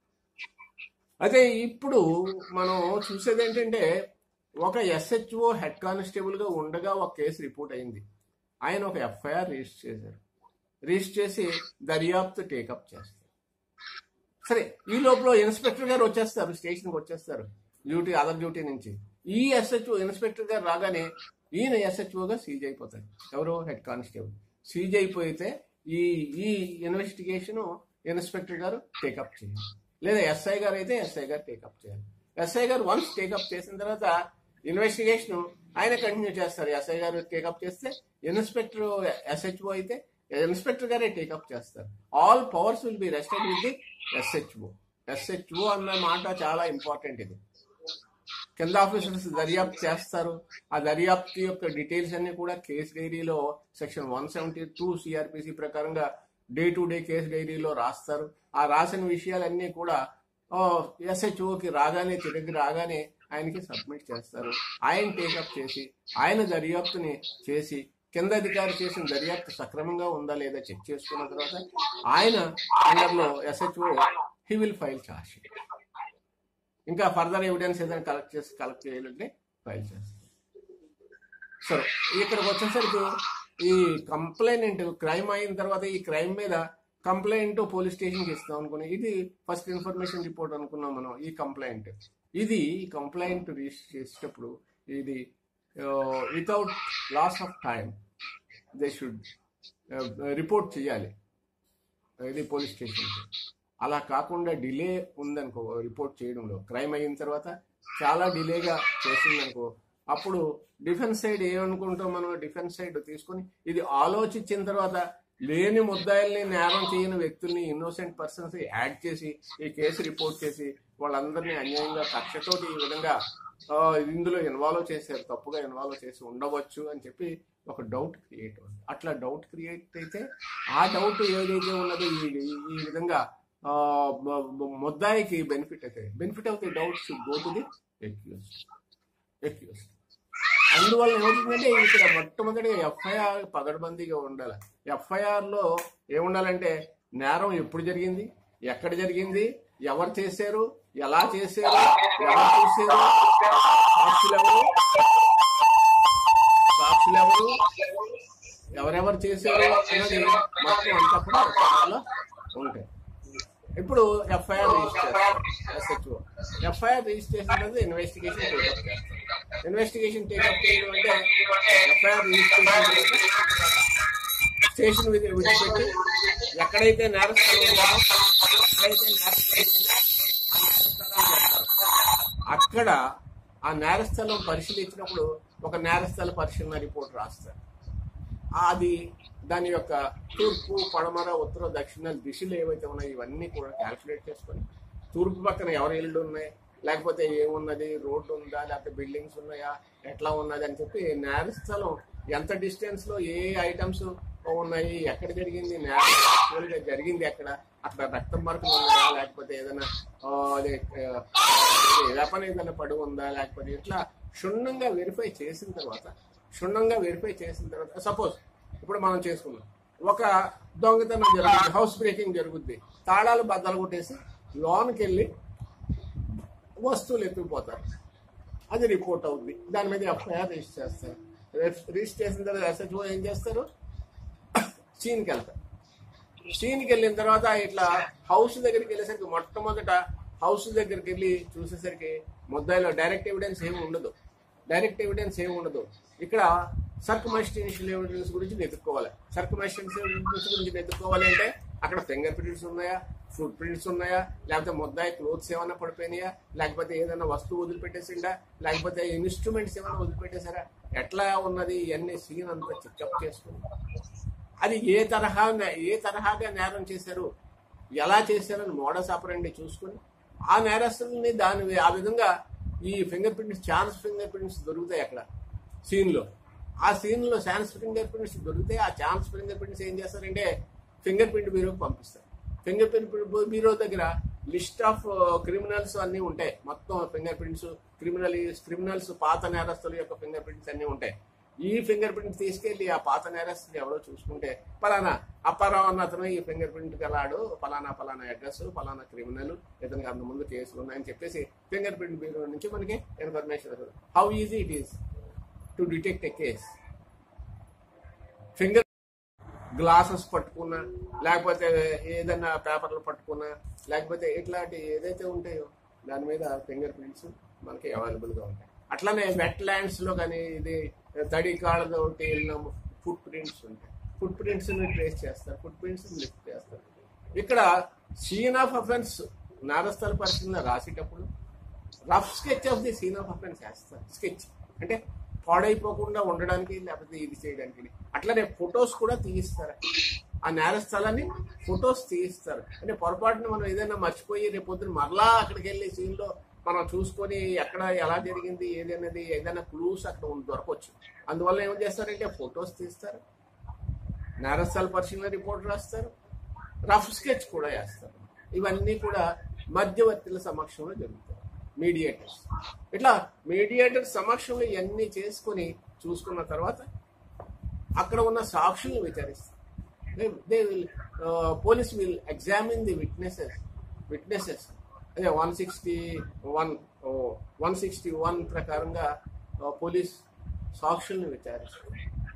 అయితే ఇప్పుడు మనం చూసేది ఏంటంటే ఒక ఎస్హెచ్ఓ హెడ్ కానిస్టేబుల్ గా ఉండగా ఒక కేసు రిపోర్ట్ అయింది ఆయన ఒక ఎఫ్ఐఆర్ రిజిస్టర్ చేశారు రిజిస్టర్ చేసి దర్యాప్తు టేకప్ చేస్తారు సరే ఈ లోపల ఇన్స్పెక్టర్ గారు వచ్చేస్తారు స్టేషన్కి వచ్చేస్తారు డ్యూటీ అదర్ డ్యూటీ నుంచి ఈ ఎస్హెచ్ఓ ఇన్స్పెక్టర్ గారు రాగానే ఈయన ఎస్హెచ్ఓగా సీజ్ అయిపోతాడు ఎవరు హెడ్ కానిస్టేబుల్ సీజ్ అయిపోతే ఈ ఈ ఇన్వెస్టిగేషన్ ఇన్స్పెక్టర్ గారు టేకప్ చేయాలి లేదా ఎస్ఐ గారు అయితే ఎస్ఐ గారు టేకప్ చేయాలి ఎస్ఐ గారు వన్స్ టేకప్ చేసిన తర్వాత ఇన్వెస్టిగేషన్ ఆయన కంటిన్యూ చేస్తారు ఎస్ఐ గారు టేకప్ చేస్తే ఇన్స్పెక్టర్ ఎస్హెచ్ఓ అయితే ఇన్స్పెక్టర్ గారే టేకప్ చేస్తారు all powers will be rested with the SHO SHO అన్న మాట చాలా ఇంపార్టెంట్ ఇది కింద ఆఫీసర్స్ దర్యాప్తు చేస్తారు ఆ దర్యాప్తు యొక్క డీటెయిల్స్ అన్ని కూడా కేసు డైరీలో section one seventy two CrPC ప్రకారంగా డే టు డే కేసు డైరీలో రాస్తారు ఆ రాసిన విషయాలన్నీ కూడా ఎస్హెచ్ఓకి రాగానే తిరిగి రాగానే ఆయనకి సబ్మిట్ చేస్తారు ఆయన టేకప్ చేసి ఆయన దర్యాప్తుని చేసి కింద అధికారి చేసిన దర్యాప్తు సక్రమంగా ఉందా లేదా చెక్ చేసుకున్న తర్వాత ఆయన అండర్లో SHO he will file charge sheet ఇంకా ఫర్దర్ ఎవిడెన్స్ ఏదైనా కలెక్ట్ చేసి కలెక్ట్ చేయాలంటే ఫైల్ చేస్తారు సరే ఇక్కడికి వచ్చేసరికి ఈ కంప్లైంట్ క్రైమ్ అయిన తర్వాత ఈ క్రైమ్ మీద కంప్లైంట్ పోలీస్ స్టేషన్కి ఇస్తాం అనుకున్నాం ఇది ఫస్ట్ ఇన్ఫర్మేషన్ రిపోర్ట్ అనుకున్నాం మనం ఈ కంప్లైంట్ ఇది ఈ కంప్లైంట్ రిజిస్టర్ చేసేటప్పుడు ఇది without loss of time they should report చేయాలి ఇది పోలీస్ స్టేషన్కి అలా కాకుండా డిలే ఉందనుకో రిపోర్ట్ చేయడంలో క్రైమ్ అయిన తర్వాత చాలా డిలేగా చేసిందనుకో అప్పుడు డిఫెన్స్ సైడ్ ఏమనుకుంటాం మనం డిఫెన్స్ సైడ్ తీసుకొని ఇది ఆలోచించిన తర్వాత లేని ముద్దాయిల్ని నేరం చేయని వ్యక్తుల్ని ఇన్నోసెంట్ పర్సన్స్ యాడ్ చేసి ఈ కేసు రిపోర్ట్ చేసి వాళ్ళందరినీ అన్యాయంగా కక్షతోటి ఈ విధంగా ఇందులో ఇన్వాల్వ్ చేశారు తప్పుగా ఇన్వాల్వ్ చేసి ఉండవచ్చు అని చెప్పి ఒక డౌట్ క్రియేట్ అవుతుంది అట్లా డౌట్ క్రియేట్ అయితే ఆ డౌట్ ఏదైతే ఉన్నదో ఈ ఈ విధంగా ముద్దాయికి బెనిఫిట్ అయితే benefit of the doubt should go to the accuse accuse అందువల్ల ఏమవుతుందంటే ఇక్కడ మొట్టమొదటిగా ఎఫ్ఐఆర్ పగడబందీగా ఉండాలి ఎఫ్ఐఆర్ లో ఏముండాలంటే నేరం ఎప్పుడు జరిగింది ఎక్కడ జరిగింది ఎవరు చేశారు ఎలా చేశారు ఎవరు చూశారు సాక్షులు ఎవరు సాక్షులు ఎవరు ఎవరెవరు చేశారు అన్నది మొత్తం అంతా కూడా ఎఫ్ఐఆర్లో ఉంటాయి ఇప్పుడు FIR register SHO FIR registration అనేది ఇన్వెస్టిగేషన్ టేకప్ చేస్తారు ఇన్వెస్టిగేషన్ టేకప్ చేయడం అంటే ఎఫ్ఐఆర్ రిజిస్ట్రేషన్ స్టేషన్ విధి విడిచిపెట్టి ఎక్కడైతే నేరస్థలం ఉందో ఎక్కడైతే నేరస్థలం ఉందో ఆ నేరస్థలానికి వెళ్తారు. అక్కడ ఆ నేరస్థలం పరిశీలించినప్పుడు ఒక నేరస్థల పరిశీలన రిపోర్ట్ రాస్తారు అది దాని యొక్క తూర్పు పడమర ఉత్తర దక్షిణ దిశలు ఏవైతే ఉన్నాయో ఇవన్నీ కూడా క్యాల్కులేట్ చేసుకొని తూర్పు పక్కన ఎవరి ఇళ్ళు ఉన్నాయి లేకపోతే ఏమున్నది రోడ్డు ఉందా లేకపోతే బిల్డింగ్స్ ఉన్నాయా ఎట్లా ఉన్నది అని చెప్పి నేరస్థలం ఎంత డిస్టెన్స్ లో ఏ ఐటమ్స్ ఉన్నాయి ఎక్కడ జరిగింది నేరం actual గా జరిగింది ఎక్కడ అక్కడ రక్తం మరకలు ఉన్నాయా లేకపోతే ఏదైనా ఆ, అదే వెపన్ ఏదైనా పడి ఉందా లేకపోతే ఇట్లా క్షుణ్ణంగా వెరిఫై చేసిన తర్వాత క్షుణ్ణంగా వెరిఫై చేసిన తర్వాత సపోజ్ ఇప్పుడు మనం చేసుకున్నాం ఒక దొంగతనం జరుగుతుంది హౌస్ బ్రేకింగ్ జరుగుద్ది తాళాలు బద్దలు కొట్టేసి లోన్కి వెళ్ళి వస్తువులు ఎత్తుకుపోతారు అది రిపోర్ట్ అవుద్ది దాని మీద ఎఫ్ఐఆర్ రిజిస్టర్ చేస్తారు రిజిస్టర్ చేసిన తర్వాత ఎస్హెచ్ఓ ఏం చేస్తారు సీన్కి వెళ్తారు సీన్కి వెళ్ళిన తర్వాత ఇట్లా హౌస్ దగ్గరికి వెళ్ళేసరికి మొట్టమొదట హౌస్ దగ్గరికి వెళ్ళి చూసేసరికి ముద్దాయిలో డైరెక్ట్ ఎవిడెన్స్ ఏమి ఉండదు డైరెక్ట్ ఎవిడెన్స్ ఏమి ఉండదు ఇక్కడ సర్కమస్టెన్షియల్ ఎవిడెన్స్ గురించి వెతుక్కోవాలి సర్కమస్టెన్షియల్ ఎవిడెన్స్ గురించి వెతుక్కోవాలి అంటే అక్కడ ఫింగర్ ప్రింట్స్ ఉన్నాయా ఫుట్ ప్రింట్స్ ఉన్నాయా లేకపోతే ముద్దాయి క్లోత్స్ ఏమైనా పడిపోయినాయా లేకపోతే ఏదైనా వస్తువు వదిలిపెట్టేసిండా లేకపోతే ఇన్స్ట్రుమెంట్స్ ఏమైనా వదిలిపెట్టేశారా ఎట్లా ఉన్నది ఇవన్నీ సీన్ అంతా చెకప్ చేసుకుని అది ఏ తరహా ఏ తరహాగా నేరం చేశారు ఎలా చేశారని మోడస్ ఆపరండి చూసుకుని ఆ నేరస్తుల్ని దాని ఆ విధంగా ఈ finger prints chance finger prints దొరుకుతాయి అక్కడ సీన్ లో ఆ సీన్ లో ఛాన్స్ ఫింగర్ ప్రింట్స్ దొరికితే ఆ ఛాన్స్ ఫింగర్ ప్రింట్స్ ఏం చేస్తారంటే ఫింగర్ ప్రింట్ బ్యూరోకి పంపిస్తారు ఫింగర్ ప్రింట్ బ్యూరో దగ్గర లిస్ట్ ఆఫ్ క్రిమినల్స్ అన్ని ఉంటాయి మొత్తం ఫింగర్ ప్రింట్స్ క్రిమినల్ క్రిమినల్స్ పాత నేరస్తుల యొక్క ఫింగర్ ప్రింట్స్ అన్ని ఉంటాయి ఈ ఫింగర్ ప్రింట్ తీసుకెళ్లి ఆ పాత నేరస్తులు ఎవరో చూసుకుంటే పలానా అప్పారావు అన్న అతను ఈ ఫింగర్ ప్రింట్ గలాడు పలానా పలానా అడ్రస్ పలానా క్రిమినల్ ఇతనికి అంత ముందు కేసులు ఉన్నాయని చెప్పేసి ఫింగర్ ప్రింట్ బ్యూరో నుంచి మనకి ఇన్ఫర్మేషన్ వస్తుంది how easy it is to detect a case finger glasses పట్టుకున్నా లేకపోతే ఏదైనా పేపర్లు పట్టుకున్నా లేకపోతే ఇట్లాంటి ఏదైతే ఉంటాయో దాని మీద ఫింగర్ ప్రింట్స్ మనకి అవైలబుల్ గా ఉంటాయి అట్లానే వెట్ ల్యాండ్స్ లో కానీ ఇది తడి కాళ్ళతో ఉంటే వెళ్ళిన ఫుట్ ప్రింట్స్ ఉంటాయి ఫుట్ ప్రింట్స్ ట్రేస్ చేస్తారు ఫుట్ ప్రింట్స్ లిఫ్ట్ చేస్తారు ఇక్కడ సీన్ ఆఫ్ అఫెన్స్ నేరస్థల పరిశీలన రాసేటప్పుడు rough sketch of the scene of offence వేస్తారు స్కెచ్ అంటే పాడైపోకుండా ఉండడానికి లేకపోతే ఇది చేయడానికి అట్లనే ఫొటోస్ కూడా తీయిస్తారు ఆ నేర స్థలాన్ని ఫొటోస్ తీయిస్తారు అంటే పొరపాటున మనం ఏదైనా మర్చిపోయి రేపు పొద్దున మరలా అక్కడికి వెళ్ళి సీన్ లో మనం చూసుకొని ఎక్కడ ఎలా జరిగింది ఏదైనది ఏదైనా క్లూస్ అక్కడ ఉండి దొరకవచ్చు అందువల్ల ఏం చేస్తారంటే ఫొటోస్ తీస్తారు నేరస్థల పరిశీలన రిపోర్ట్ రాస్తారు రఫ్ స్కెచ్ కూడా వేస్తారు ఇవన్నీ కూడా మధ్యవర్తుల సమక్షంలో జరుగుతాయి మీడియేటర్స్ ఇట్లా మీడియేటర్ సమక్షంలో ఇవన్నీ చేసుకొని చూసుకున్న తర్వాత అక్కడ ఉన్న సాక్షుల్ని విచారిస్తారు they will police will examine the witnesses witnesses అదే one sixty one one sixty one ప్రకారంగా పోలీస్ సాక్షుల్ని విచారిస్తారు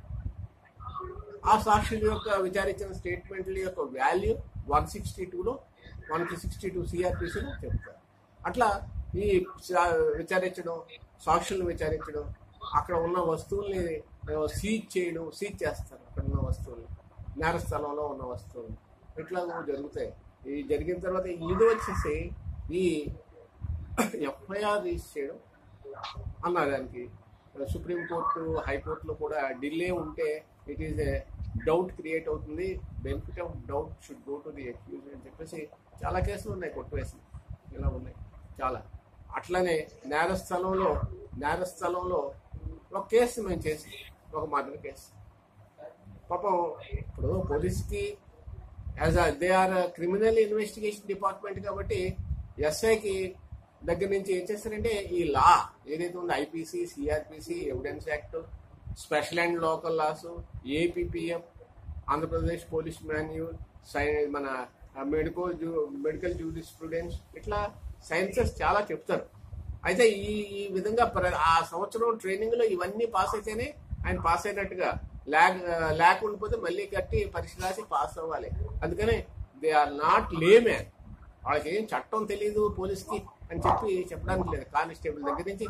ఆ సాక్షుల యొక్క విచారించిన స్టేట్మెంట్ల యొక్క వాల్యూ వన్ సిక్స్టీ టూలో వన్ సిక్స్టీ టూ సిఆర్పిసిలో చెప్తారు అట్లా ఈ సా- విచారించడం సాక్షులను విచారించడం అక్కడ ఉన్న వస్తువుల్ని సీజ్ చేయడం సీజ్ చేస్తారు అక్కడ ఉన్న వస్తువుల్ని నేర స్థలంలో ఉన్న వస్తువులు ఇట్లా జరుగుతాయి ఈ జరిగిన తర్వాత ఇది వచ్చేసి ఈ ఎఫ్ఐఆర్ రిజిస్టర్ చేయడం అన్నారు దానికి సుప్రీంకోర్టు హైకోర్టులో కూడా డిలే ఉంటే it is a doubt create అవుతుంది benefit of doubt should go to the accuse అని చెప్పేసి చాలా కేసులు ఉన్నాయి కొట్టువేసి ఇలా ఉన్నాయి చాలా అట్లనే నేరస్థలంలో నేరస్థలంలో ఒక కేసు మేము చేసి ఒక మర్డర్ కేసు పాపం ఇప్పుడు పోలీస్కి as they are criminal investigation department కాబట్టి ఎస్ఐకి దగ్గర నుంచి ఏం చేస్తారంటే ఈ లా ఏదైతే ఉందో IPC CrPC evidence act special and local laws APPF Andhra Pradesh police manual సై మన మెడికల్ మెడికల్ జూరిస్ప్రుడెన్స్ ఇట్లా సైన్సెస్ చాలా చెప్తారు అయితే ఈ ఈ విధంగా ప్ర- ఆ సంవత్సరం ట్రైనింగ్ లో ఇవన్నీ పాస్ అయితేనే ఆయన పాస్ అయినట్టుగా ల్యాక్ ల్యాక్ ఉండిపోతే మళ్ళీ కట్టి పరీక్ష రాసి పాస్ అవ్వాలి అందుకని దే ఆర్ నాట్ లేమే వాళ్ళకి ఏం చట్టం తెలియదు పోలీస్కి అని చెప్పి చెప్పడానికి లేదు కానిస్టేబుల్ దగ్గర నుంచి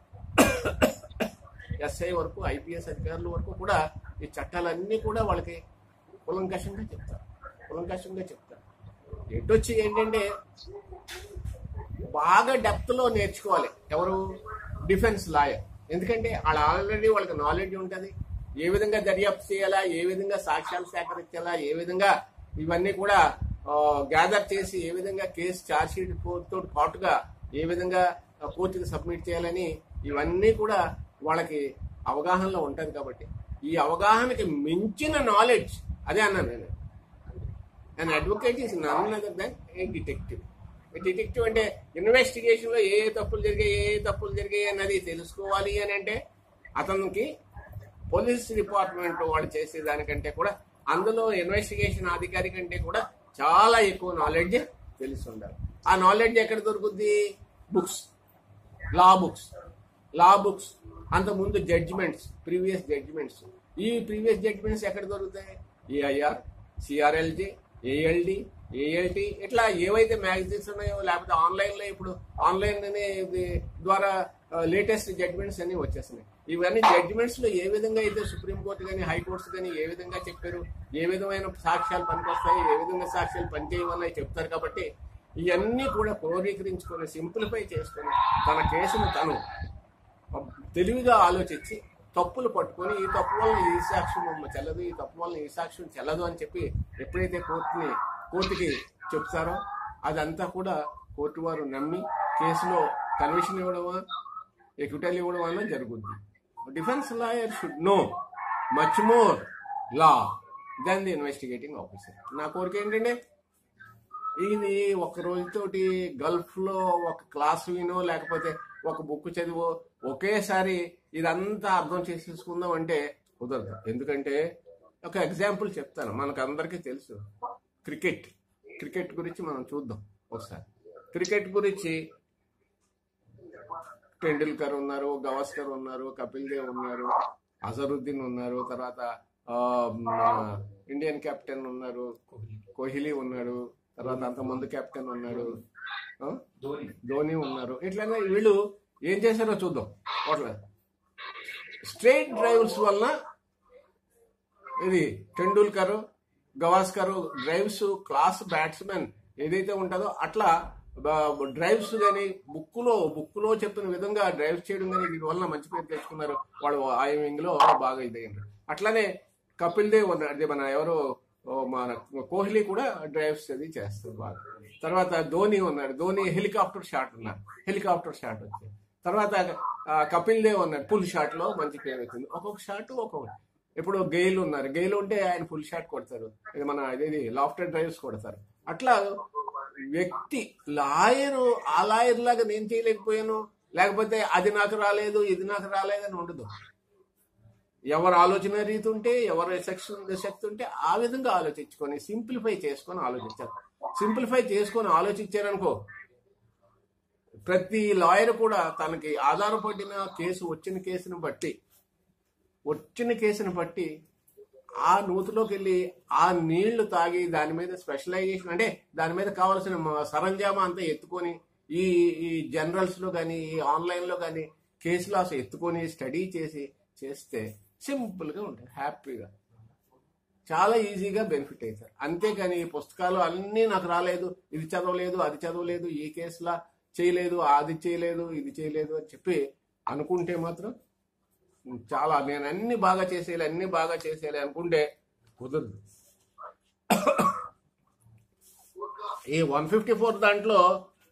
ఎస్ఐ వరకు ఐపీఎస్ అధికారుల వరకు కూడా ఈ చట్టాలన్నీ కూడా వాళ్ళకి కులంకషంగా చెప్తారు కులంకషంగా చెప్తారు ఎటొచ్చి ఏంటంటే బాగా డెప్త్ లో నేర్చుకోవాలి ఎవరు డిఫెన్స్ లాయర్ ఎందుకంటే వాళ్ళ ఆల్రెడీ వాళ్ళకి నాలెడ్జ్ ఉంటుంది ఏ విధంగా దర్యాప్తు చేయాలా ఏ విధంగా సాక్ష్యాలు సేకరించాలా ఏ విధంగా ఇవన్నీ కూడా గ్యాదర్ చేసి ఏ విధంగా కేసు ఛార్జ్ షీట్ తో పాటుగా ఏ విధంగా కోర్టుకి సబ్మిట్ చేయాలని ఇవన్నీ కూడా వాళ్ళకి అవగాహనలో ఉంటుంది కాబట్టి ఈ అవగాహనకి మించిన నాలెడ్జ్ అదే అన్నాను నేను and advocate is none other than a detective detective అంటే ఇన్వెస్టిగేషన్ లో ఏ ఏ తప్పులు జరిగాయి ఏ ఏ తప్పులు జరిగాయి అన్నది తెలుసుకోవాలి అని అంటే అతనికి పోలీస్ డిపార్ట్మెంట్ వాళ్ళు చేసే దానికంటే కూడా అందులో ఇన్వెస్టిగేషన్ అధికారి కంటే కూడా చాలా ఎక్కువ నాలెడ్జ్ తెలిసి ఉండాలి ఆ నాలెడ్జ్ ఎక్కడ దొరుకుద్ది books law books law books అంతకుముందు జడ్జిమెంట్స్ ప్రీవియస్ జడ్జిమెంట్స్ ఈ ప్రీవియస్ జడ్జిమెంట్స్ ఎక్కడ దొరుకుతాయి ఏఐఆర్ సిఆర్ఎల్జి ఏఎల్డి ఏఎల్టి ఇట్లా ఏవైతే మ్యాగజైన్స్ ఉన్నాయో లేకపోతే ఆన్లైన్ లో ఇప్పుడు ఆన్లైన్ ద్వారా లేటెస్ట్ జడ్జిమెంట్స్ అన్ని వచ్చేస్తున్నాయి ఇవన్నీ జడ్జిమెంట్స్ లో ఏ విధంగా అయితే సుప్రీంకోర్టు కానీ హైకోర్ట్స్ కానీ ఏ విధంగా చెప్పారు ఏ విధమైన సాక్ష్యాలు పనికొస్తాయి ఏ విధంగా సాక్ష్యాలు పనిచేయమని చెప్తారు కాబట్టి ఇవన్నీ కూడా క్రోడీకరించుకొని సింప్లిఫై చేసుకొని తన కేసును తను తెలివిగా ఆలోచించి తప్పులు పట్టుకొని ఈ తప్పు వల్ల ఈ సాక్ష్యం చెల్లదు ఈ తప్పు వల్ల ఈ సాక్ష్యం చెల్లదు అని చెప్పి ఎప్పుడైతే కోర్టుని కోర్టుకి చెప్తారో అదంతా కూడా కోర్టు వారు నమ్మి కేసులో కన్విషన్ ఇవ్వడమా ఎక్విటల్ ఇవ్వడం అన్న జరుగుద్ది defence lawyer should know much more law than the investigating officer నా కోరిక ఏంటంటే ఇది ఒక రోజుతోటి గల్ఫ్ లో ఒక క్లాస్ వినో లేకపోతే ఒక బుక్ చదివో ఒకేసారి ఇదంతా అర్థం చేసేసుకుందాం అంటే కుదరదు ఎందుకంటే ఒక ఎగ్జాంపుల్ చెప్తాను మనకు అందరికీ తెలుసు క్రికెట్ క్రికెట్ గురించి మనం చూద్దాం ఒకసారి క్రికెట్ గురించి టెండూల్కర్ ఉన్నారు గవాస్కర్ ఉన్నారు కపిల్ దేవ్ ఉన్నారు అజరుద్దీన్ ఉన్నారు తర్వాత ఆ, మన ఇండియన్ కెప్టెన్ ఉన్నారు కోహ్లీ ఉన్నాడు తర్వాత అంత ముందు కెప్టెన్ ఉన్నాడు ఆ? ధోని ఉన్నారు ఇట్లానే వీళ్ళు ఏం చేశారో చూద్దాం ఓట్ల స్ట్రైట్ డ్రైవ్స్ వలన ఇది Tendulkar Gavaskar drives class batsmen ఏదైతే ఉంటుందో అట్లా డ్రైవ్స్ కానీ బుక్కులో బుక్కులో చెప్పిన విధంగా డ్రైవ్స్ చేయడం కానీ వీటి వలన మంచి పేరు తెచ్చుకున్నారు వాళ్ళు ఆయమింగ్ లో బాగా ఇదయ్యారు అట్లానే కపిల్ దేవ్ ఉన్నాడు అదే మన ఎవరు ఓ మన కోహ్లీ కూడా డ్రైవ్స్ అది చేస్తారు బాగా తర్వాత ధోని ఉన్నాడు ధోని హెలికాప్టర్ షాట్ ఉన్నారు హెలికాప్టర్ షాట్ వచ్చింది తర్వాత ఆ, కపిల్ దేవ్ ఉన్నాడు ఫుల్ షాట్ లో మంచి పేరు వచ్చింది ఒక్కొక్క షాట్ ఒక్కొక్క ఇప్పుడు గెయిల్ ఉన్నారు గెయిల్ ఉంటే ఆయన ఫుల్ షాట్ కొడతారు ఇది మన ఇదేది లాఫ్టర్ డ్రైవ్స్ కొడతారు అట్లా వ్యక్తి లాయరు ఆ లాయర్ లాగా నేను చేయలేకపోయాను లేకపోతే అది నాకు రాలేదు ఇది నాకు రాలేదు అని ఉండదు ఎవరు ఆలోచన రీతి ఉంటే ఎవరు సెక్షన్ శక్తి ఉంటే ఆ విధంగా ఆలోచించుకొని సింప్లిఫై చేసుకొని ఆలోచించారు సింప్లిఫై చేసుకొని ఆలోచించారనుకో ప్రతి లాయర్ కూడా తనకి ఆధారపడిన కేసు వచ్చిన కేసును బట్టి వచ్చిన కేసును బట్టి ఆ నూతిలోకి వెళ్ళి ఆ నీళ్లు తాగి దాని మీద స్పెషలైజేషన్ అంటే దాని మీద కావాల్సిన మ- సరంజామా అంతా ఎత్తుకొని ఈ ఈ జనరల్స్ లో కానీ ఈ ఆన్లైన్ లో కానీ కేసు లాస్ ఎత్తుకొని స్టడీ చేసి చేస్తే సింపుల్ గా ఉంటుంది హ్యాపీగా చాలా ఈజీగా బెనిఫిట్ అవుతారు అంతేకాని ఈ పుస్తకాలు అన్నీ నాకు రాలేదు ఇది చదవలేదు అది చదవలేదు ఈ కేసులా చేయలేదు అది చేయలేదు ఇది చేయలేదు అని చెప్పి అనుకుంటే మాత్రం చాలా నేను అన్ని బాగా చేసేయాలి అన్ని బాగా చేసేయాలి అనుకుంటే కుదరదు ఈ వన్ ఫిఫ్టీ ఫోర్ దాంట్లో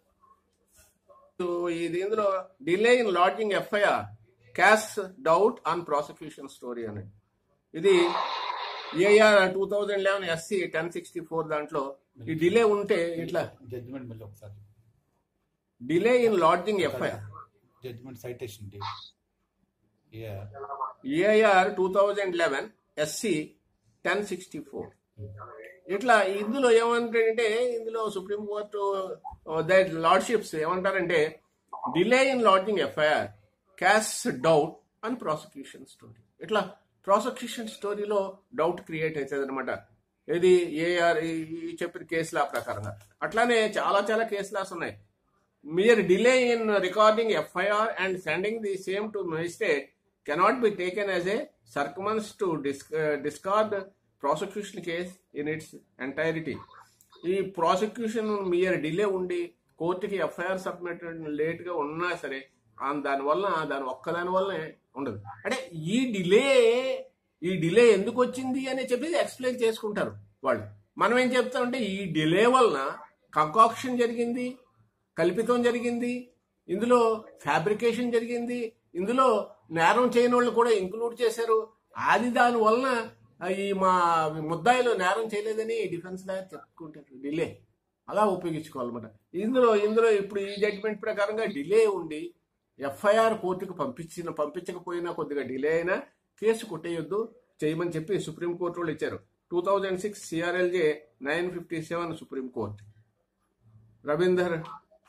ఇది ఇందులో delay in lodging FIR cast doubt on prosecution story అని ఇది AIR two thousand eleven SC ten sixty four దాంట్లో ఈ డిలే ఉంటే ఇట్లా జడ్జిమెంట్ మళ్ళీ ఒకసారి delay in lodging FIR judgment citation date. Yeah. AIR two thousand eleven SC ten sixty four ఇట్లా ఇందులో ఏమంటారంటే ఇందులో సుప్రీంకోర్టు దట్ లార్డ్షిప్స్ ఏమంటారంటే delay in lodging FIR cast doubt and prosecution story ఇట్లా ప్రాసిక్యూషన్ స్టోరీలో డౌట్ క్రియేట్ అవుతుంది అనమాట ఇది ఏఆర్ ఈ చెప్పిన కేసుల ప్రకారంగా అట్లానే చాలా చాలా కేసులాస్ ఉన్నాయి mere delay in recording FIR and sending the same to magistrate cannot be taken as a circumstance to dis- uh, discard prosecution case in its entirety. ఈ ప్రాసిక్యూషన్ మియర్ డిలే ఉండి కోర్టుకి ఎఫ్ఐఆర్ సబ్మిట్ లేట్ గా ఉన్నా సరే ఆ దానివల్ల దాని ఒక్కదాని వల్లనే ఉండదు అంటే ఈ డిలే ఈ డిలే ఎందుకు వచ్చింది అని చెప్పి ఎక్స్ప్లెయిన్ చేసుకుంటారు వాళ్ళు మనం ఏం చెప్తామంటే ఈ డిలే వలన కంకాక్షన్ జరిగింది కల్పితం జరిగింది ఇందులో ఫ్యాబ్రికేషన్ జరిగింది ఇందులో నేరం చేయని వాళ్ళు కూడా ఇంక్లూడ్ చేశారు అది దాని వలన ఈ మా ముద్దాయిలు నేరం చేయలేదని డిఫెన్స్ లాయర్ చెప్పుకుంటారు డిలే అలా ఉపయోగించుకోవాలన్నమాట ఇందులో ఇందులో ఇప్పుడు ఈ జడ్జిమెంట్ ప్రకారంగా డిలే ఉండి ఎఫ్ఐఆర్ కోర్టుకు పంపించిన పంపించకపోయినా కొద్దిగా డిలే అయినా కేసు కొట్టేయొద్దు చేయమని చెప్పి సుప్రీంకోర్టు వాళ్ళు ఇచ్చారు two thousand six CRLJ nine fifty seven supreme court Ravinder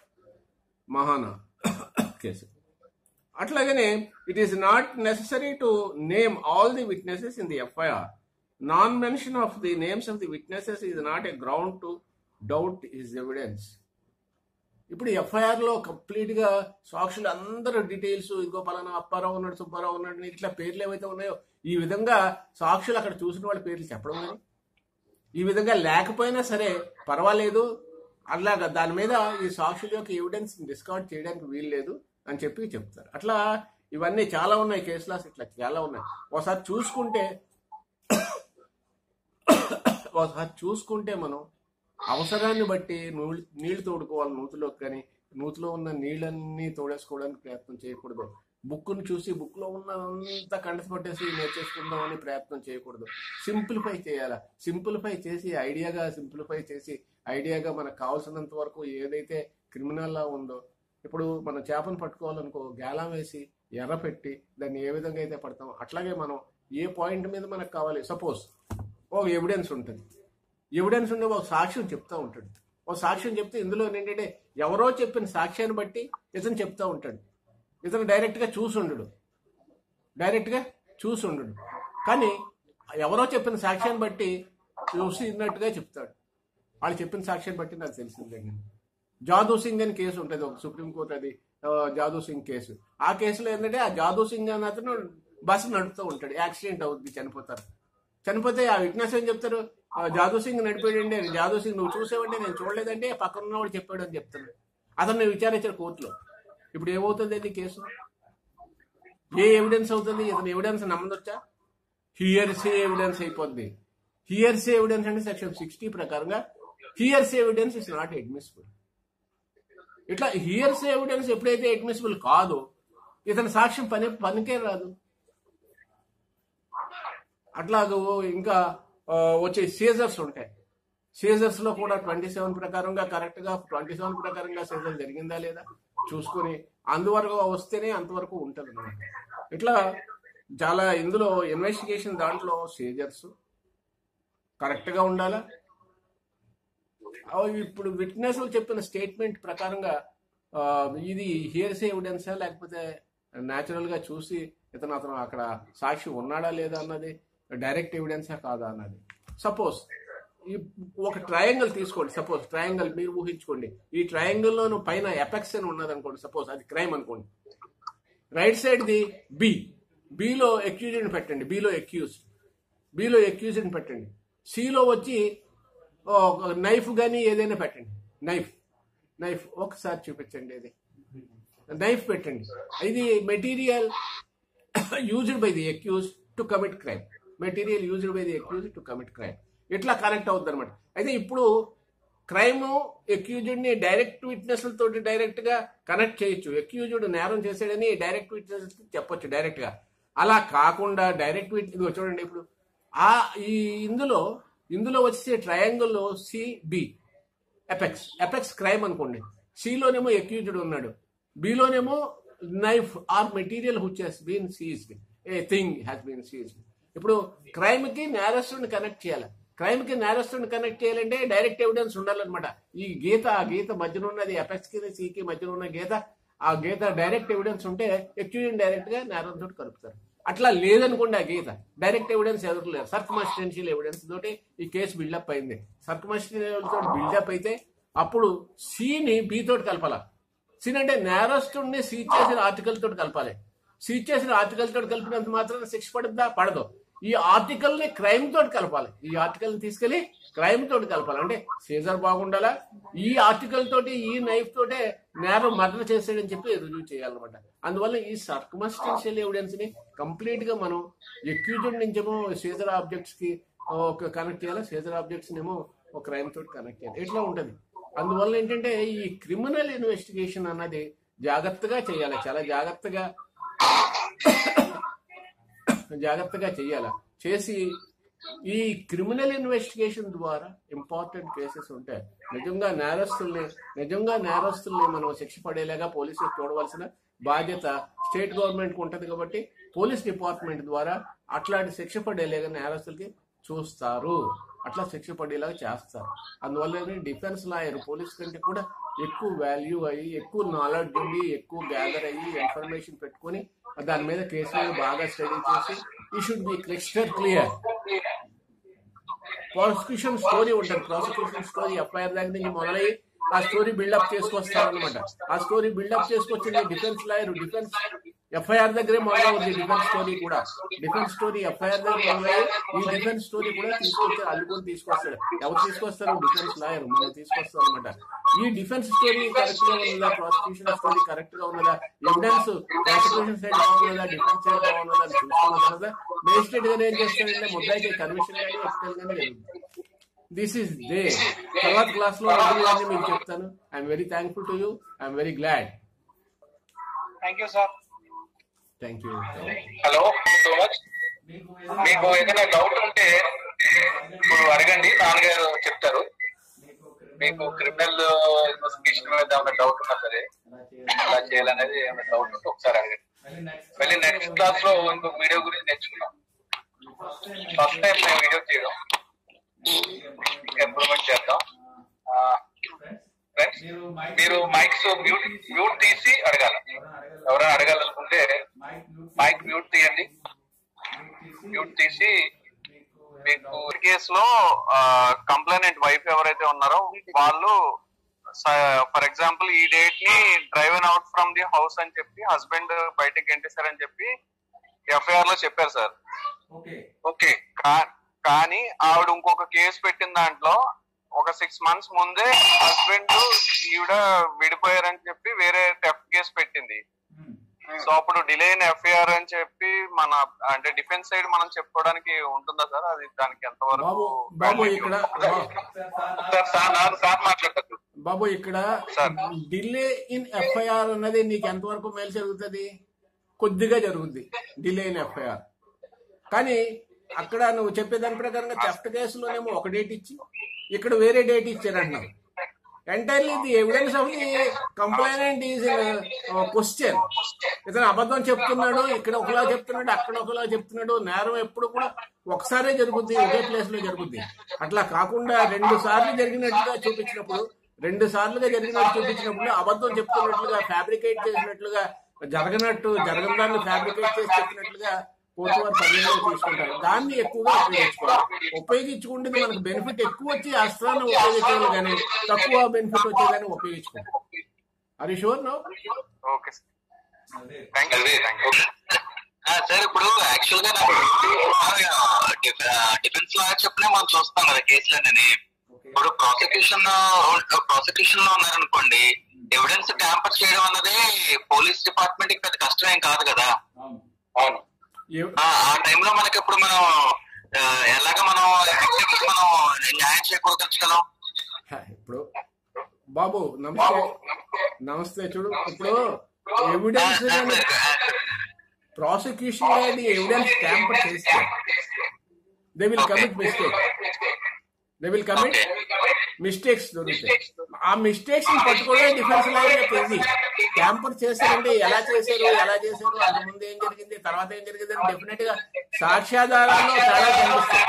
మహానా కేసు అట్లాగనే it is not necessary to name all the witnesses in the FIR non mention of the names of the witnesses is not a ground to doubt his evidence ఇప్పుడు FIR లో complete గా సాక్షులు అందరూ details ఇంకో పలానా అప్పారావు ఉన్నాడు సుబ్బారావు ఉన్నాడు ఇట్లా పేర్లు ఏవైతే ఉన్నాయో ఈ విధంగా సాక్షులు అక్కడ చూసిన వాళ్ళ పేర్లు చెప్పడం కానీ ఈ విధంగా లేకపోయినా సరే పర్వాలేదు అలాగా దాని మీద ఈ సాక్షుల యొక్క ఎవిడెన్స్ డిస్కౌంట్ చేయడానికి వీలు లేదు అని చెప్పి చెప్తారు అట్లా ఇవన్నీ చాలా ఉన్నాయి కేసులాస్ ఇట్లా చాలా ఉన్నాయి ఒకసారి చూసుకుంటే ఒకసారి చూసుకుంటే మనం అవసరాన్ని బట్టి నూళ్ళు నీళ్లు తోడుకోవాలి నూతిలోకి కానీ నూతిలో ఉన్న నీళ్ళన్నీ తోడేసుకోవడానికి ప్రయత్నం చేయకూడదు బుక్ను చూసి బుక్లో ఉన్నదంతా కండసి పట్టేసి నేర్చేసుకుందామని ప్రయత్నం చేయకూడదు సింప్లిఫై చేయాలి సింప్లిఫై చేసి ఐడియాగా సింప్లిఫై చేసి ఐడియాగా మనకు కావాల్సినంత వరకు ఏదైతే క్రిమినల్ లా ఉందో ఇప్పుడు మనం చేపను పట్టుకోవాలనుకో గేలం వేసి ఎర్ర పెట్టి దాన్ని ఏ విధంగా అయితే పడతాం అట్లాగే మనం ఏ పాయింట్ మీద మనకు కావాలి సపోజ్ ఒక ఎవిడెన్స్ ఉంటుంది ఎవిడెన్స్ ఉండే ఒక సాక్ష్యం చెప్తా ఉంటాడు ఒక సాక్ష్యం చెప్తే ఇందులో ఏంటంటే ఎవరో చెప్పిన సాక్ష్యాన్ని బట్టి ఇతను చెప్తా ఉంటాడు ఇతను డైరెక్ట్గా చూసి ఉండడు డైరెక్ట్గా చూసి ఉండడు కానీ ఎవరో చెప్పిన సాక్ష్యాన్ని బట్టి చూసినట్టుగా చెప్తాడు వాళ్ళు చెప్పిన సాక్ష్యాన్ని బట్టి నాకు తెలిసిందే జాదూ సింగ్ అని కేసు ఉంటుంది ఒక సుప్రీంకోర్టు అది ఆ, జాదూ సింగ్ కేసు ఆ కేసులో ఏంటంటే ఆ జాదూ సింగ్ అని అతను బస్సు నడుపుతూ ఉంటాడు యాక్సిడెంట్ అవుద్ది చనిపోతారు చనిపోతే ఆ విట్నెస్ ఏం చెప్తారు ఆ జాదూ సింగ్ నడిపాడండి అని జాదూ సింగ్ నువ్వు చూసావంటే నేను చూడలేదంటే పక్కన ఉన్నవాడు చెప్పాడు అని చెప్తాడు అతను విచారించారు కోర్టులో ఇప్పుడు ఏమవుతుంది అది కేసు ఏ ఎవిడెన్స్ అవుతుంది ఇతను ఎవిడెన్స్ నమ్మదొచ్చా హియర్సే ఎవిడెన్స్ అయిపోద్ది హియర్సే ఎవిడెన్స్ అంటే సెక్షన్ సిక్స్టీ ప్రకారంగా hearsay evidence is not admissible ఇట్లా హియర్సే ఎవిడెన్స్ ఎప్పుడైతే అడ్మిసిబుల్ కాదో ఇతని సాక్ష్యం పని పనికే రాదు అట్లాగూ ఇంకా ఆ, వచ్చే సీజర్స్ ఉంటాయి సీజర్స్ లో కూడా ట్వంటీ సెవెన్ ప్రకారంగా కరెక్ట్ గా ట్వంటీ సెవెన్ ప్రకారంగా సీజర్ జరిగిందా లేదా చూసుకొని అందువరకు వస్తేనే అంతవరకు ఉంటుంది అనమాట ఇట్లా చాలా ఇందులో ఇన్వెస్టిగేషన్ దాంట్లో సీజర్స్ కరెక్ట్ గా ఉండాలా అవి ఇప్పుడు విట్నెస్ చెప్పిన స్టేట్మెంట్ ప్రకారంగా ఆ, ఇది హియర్స్ ఎవిడెన్సా లేకపోతే న్యాచురల్ గా చూసి ఇతను అతను అక్కడ సాక్షి ఉన్నాడా లేదా అన్నది డైరెక్ట్ ఎవిడెన్సా కాదా అన్నది సపోజ్ ఈ ఒక ట్రయాంగిల్ తీసుకోండి సపోజ్ ట్రయాంగిల్ మీరు ఊహించుకోండి ఈ ట్రయాంగిల్ లోను పైన ఎపెక్స్ అని ఉన్నది అనుకోండి సపోజ్ అది క్రైమ్ అనుకోండి రైట్ సైడ్ ది బి బిలో ఎక్యూజ్డ్ పెట్టండి బిలో ఎక్యూజ్ బిలో ఎక్యూజ్డ్ పెట్టండి సిలో వచ్చి నైఫ్ కానీ ఏదైనా పెట్టండి నైఫ్ నైఫ్ ఒకసారి చూపించండి ఇది నైఫ్ పెట్టండి ఇది material used by the accuse to commit crime material used by the accuse to commit crime ఇట్లా కనెక్ట్ అవుతుంది అనమాట అయితే ఇప్పుడు క్రైమ్ అక్యూజ్డ్ ని డైరెక్ట్ విట్నెస్ తోటి డైరెక్ట్ గా కనెక్ట్ చేయొచ్చు అక్యూజ్డ్ నేరం చేసాడని డైరెక్ట్ విట్నెస్ చెప్పొచ్చు డైరెక్ట్ గా అలా కాకుండా డైరెక్ట్ విట్ ఇదిగో చూడండి ఇప్పుడు ఆ ఈ ఇందులో ఇందులో వచ్చే ట్రయాంగిల్లో సిబి ఎపెక్స్ ఎపెక్స్ క్రైమ్ అనుకోండి సిలోనేమో ఎక్యూజ్డ్ ఉన్నాడు బిలోనేమో knife or material which has been seized a thing has been seized ఇప్పుడు క్రైమ్ కి నేరస్తుని కనెక్ట్ చేయాలి క్రైమ్ కి నేరస్తుని కనెక్ట్ చేయాలంటే డైరెక్ట్ ఎవిడెన్స్ ఉండాలన్నమాట ఈ గీత ఆ గీత మధ్యన ఉన్నది ఎఫెక్స్ కి సికి మధ్యన ఉన్న గీత ఆ గీత డైరెక్ట్ ఎవిడెన్స్ ఉంటే ఎక్యూజన్ డైరెక్ట్ గా నేరంతో కలుపుతారు అట్లా లేదనుకోండి ఆ గీత డైరెక్ట్ ఎవిడెన్స్ ఎదురులేదు సర్కమస్టెన్షియల్ ఎవిడెన్స్ తోటి ఈ కేసు బిల్డప్ అయింది సర్కమస్టెన్షియల్ తోటి బిల్డప్ అయితే అప్పుడు సిని బి తోటి కలపాల సీన్ అంటే నేరస్తుడిని సీజ్ చేసిన ఆర్టికల్ తోటి కలపాలి సీజ్ చేసిన ఆర్టికల్ తోటి కలిపినంత మాత్రం శిక్ష పడుద్దా పడదు ఈ ఆర్టికల్ ని క్రైమ్ తోటి కలపాలి ఈ ఆర్టికల్ ని తీసుకెళ్లి క్రైమ్ తోటి కలపాలి అంటే సీజర్ బాగుండాలా ఈ ఆర్టికల్ తోటి ఈ నైఫ్ తోటే నేరం మర్డర్ చేసాడని చెప్పి రుజువు చేయాలన్నమాట అందువల్ల ఈ సర్కమస్టెన్షియల్ ఎవిడెన్స్ ని కంప్లీట్ గా మనం ఎక్యూజ్డ్ నుంచేమో సీజర్ ఆబ్జెక్ట్స్ కి ఒక కనెక్ట్ చేయాలి సీజర్ ఆబ్జెక్ట్స్ నేమో ఒక క్రైమ్ తోటి కనెక్ట్ చేయాలి ఇట్లా ఉంటది అందువల్ల ఏంటంటే ఈ క్రిమినల్ ఇన్వెస్టిగేషన్ అన్నది జాగ్రత్తగా చేయాలి చాలా జాగ్రత్తగా జాగ్రత్తగా చేయాలి చేసి ఈ క్రిమినల్ ఇన్వెస్టిగేషన్ ద్వారా ఇంపార్టెంట్ కేసెస్ ఉంటాయి నిజంగా నేరస్తుల్ని నిజంగా నేరస్తుల్ని మనం శిక్ష పడేలాగా పోలీసులు చూడవలసిన బాధ్యత స్టేట్ గవర్నమెంట్ కు ఉంటది కాబట్టి పోలీస్ డిపార్ట్మెంట్ ద్వారా అట్లాంటి శిక్ష పడేలాగా నేరస్తులకి చూస్తారు అట్లా శిక్ష పడేలాగా చేస్తారు అందువల్ల డిఫెన్స్ లాయర్ పోలీస్ కంటే కూడా ఎక్కువ వాల్యూ అయ్యి ఎక్కువ నాలెడ్జ్ ఉండి ఎక్కువ గ్యాదర్ అయ్యి ఇన్ఫర్మేషన్ పెట్టుకొని దాని మీద కేసు మీద బాగా స్టడీ చేసి ఈ should be crystal clear prosecution story ఉంటుంది ప్రాసిక్యూషన్ స్టోరీ ఎఫ్ఐఆర్ దగ్గర నుంచి మొదలయ్యి ఆ స్టోరీ బిల్డప్ చేసుకొస్తారు అనమాట ఆ స్టోరీ బిల్డప్ చేసుకొచ్చింది డిఫెన్స్ లాయర్ డిఫెన్స్ ఎఫ్ఐఆర్ దగ్గరే మొదలవుతుంది డిఫెన్స్ స్టోరీ కూడా డిఫెన్స్ స్టోరీ ఎఫ్ఐఆర్ దగ్గర మొదలయ్యి ఈ డిఫెన్స్ స్టోరీ కూడా తీసుకొచ్చి అల్లుకొని తీసుకొస్తాడు ఎవరు తీసుకొస్తారు డిఫెన్స్ లాయర్ మనం తీసుకొస్తాం అనమాట ఈ డిఫెన్స్ స్టోరీ కరెక్ట్ గా ఉన్నదా ప్రాసిక్యూషన్ స్టోరీ కరెక్ట్ గా ఉన్నదా ఎవిడెన్స్ ప్రాసిక్యూషన్ సైడ్ బాగున్నదా డిఫెన్స్ సైడ్ బాగున్నదా అని చూసుకున్న తర్వాత మేజిస్ట్రేట్ గారు ఏం చేస్తారంటే ముద్దాయికి కన్విషన్ కానీ ఎక్స్టెల్ కానీ జరుగుతుంది దిస్ ఈస్ డే తర్వాత క్లాస్ లో అన్ని మీకు చెప్తాను I'm very thankful to you I'm very glad thank you sir thank you hello so much మీకు ఏదైనా డౌట్ ఉంటే ఇప్పుడు అడగండి నాన్నగారు చెప్తారు మీకు క్రిమినల్ ఇన్వెస్టిగేషన్ మీద ఏమైనా డౌట్ ఉన్నా సరే ఎలా చేయాలనేది ఏమైనా డౌట్ ఉంటే ఒకసారి అడగండి మళ్ళీ నెక్స్ట్ క్లాస్ లో ఇంకొక వీడియో గురించి నేర్చుకున్నాం ఫస్ట్ టైం మేము వీడియో చేయడం ఇంప్రూవ్మెంట్ చేద్దాం ఫ్రెండ్స్ మీరు మైక్స్ మ్యూట్ మ్యూట్ తీసి అడగాల ఎవరైనా అడగాలనుకుంటే మైక్ మ్యూట్ తీయండి మ్యూట్ తీసి మీకు కేసులో కంప్లైనెంట్ వైఫ్ ఎవరైతే ఉన్నారో వాళ్ళు ఫర్ ఎగ్జాంపుల్ ఈ డేట్ ని driven out from the house అని చెప్పి హస్బెండ్ బయటకి గెంటేశారని చెప్పి ఎఫ్ఐఆర్ లో చెప్పారు సార్ ఓకే కా- కానీ ఆవిడ ఇంకొక కేసు పెట్టిన దాంట్లో ఒక సిక్స్ మంత్స్ ముందే హస్బెండ్ ఈవిడ విడిపోయారని చెప్పి వేరే టెఫ్ట్ కేసు పెట్టింది సో అప్పుడు డిలే ఇన్ ఎఫ్ఐఆర్ అని చెప్పి మన అంటే డిఫెన్స్ సైడ్ మనం చెప్పుకోవడానికి ఉంటుందా సార్ అది దానికి ఎంతవరకు బాబు బాబు ఇక్కడ సార్ సార్ నా- సార్ మాట్లాడతారు బాబు ఇక్కడ సార్. డిలే ఇన్ ఎఫ్ఐఆర్ అన్నది నీకు ఎంతవరకు మేలు జరుగుతుంది కొద్దిగా జరుగుద్ది డిలే ఇన్ ఎఫ్ఐఆర్ కానీ అక్కడ నువ్వు చెప్పే దాని ప్రకారంగా థెఫ్ట్ కేసులోనేమో ఒక డేట్ ఇచ్చి ఇక్కడ వేరే డేట్ ఇచ్చారంటున్నావు entirely the evidence of the complainant is question ఇతను అబద్ధం చెప్తున్నాడు ఇక్కడ ఒకలా చెప్తున్నాడు అక్కడ ఒకలా చెప్తున్నాడు నేరం ఎప్పుడు కూడా ఒకసారే జరుగుద్ది ఒకే ప్లేస్ లో జరుగుద్ది అట్లా కాకుండా రెండు సార్లు జరిగినట్లుగా చూపించినప్పుడు రెండు సార్లుగా జరిగినట్టు చూపించినప్పుడు అబద్ధం చెప్తున్నట్లుగా ఫ్యాబ్రికేట్ చేసినట్లుగా జరగనట్టు జరగని దాన్ని ఫ్యాబ్రికేట్ చేసి చెప్పినట్లుగా కోర్టు వారు పరిగణలో తీసుకుంటారు దాన్ని ఎక్కువగా ఉపయోగించుకోవాలి ఉపయోగించుకుంటే మనకు బెనిఫిట్ ఎక్కువ వచ్చి అస్త్రాన్ని ఉపయోగించాలి కానీ తక్కువ బెనిఫిట్ వచ్చేదాన్ని ఉపయోగించుకోవాలి అది sure no okay thank you thank you sir ఇప్పుడు యాక్చువల్ గా నాకు డిఫెన్స్ లా చెప్పినా మనం చూస్తాం కదా కేసులన్నీ ఇప్పుడు ప్రాసిక్యూషన్ ప్రాసిక్యూషన్ లో ఉన్నారనుకోండి ఎవిడెన్స్ ట్యాంపర్ చేయడం అన్నది పోలీస్ డిపార్ట్మెంట్ కి పెద్ద కష్టం ఏం కాదు కదా అవును ఏ- ఆ ఆ టైంలో మనకి ఇప్పుడు మనం ఆ, ఎలాగ మనం victims మనం న్యాయం చేకూర్చగలం హ, ఇప్పుడు బాబు నమస్తే నమస్తే చూడు ఇప్పుడు ఎవిడెన్స్ ప్రాసిక్యూషన్ అనేది ఎవిడెన్స్ ట్యాంపర్ చేస్తే they will commit mistake they will commit mistakes దొరుకుతాయి ఆ మిస్టేక్స్ పట్టుకోవడం డిఫెన్స్ లాయర్ ఈజీ ట్యాంపర్ చేశారంటే ఎలా చేశారు ఎలా చేశారు అంత ముందు ఏం జరిగింది తర్వాత ఏం జరిగింది అని డెఫినెట్ గా సాక్ష్యాధారాల్లో తేడా కనిపిస్తాయి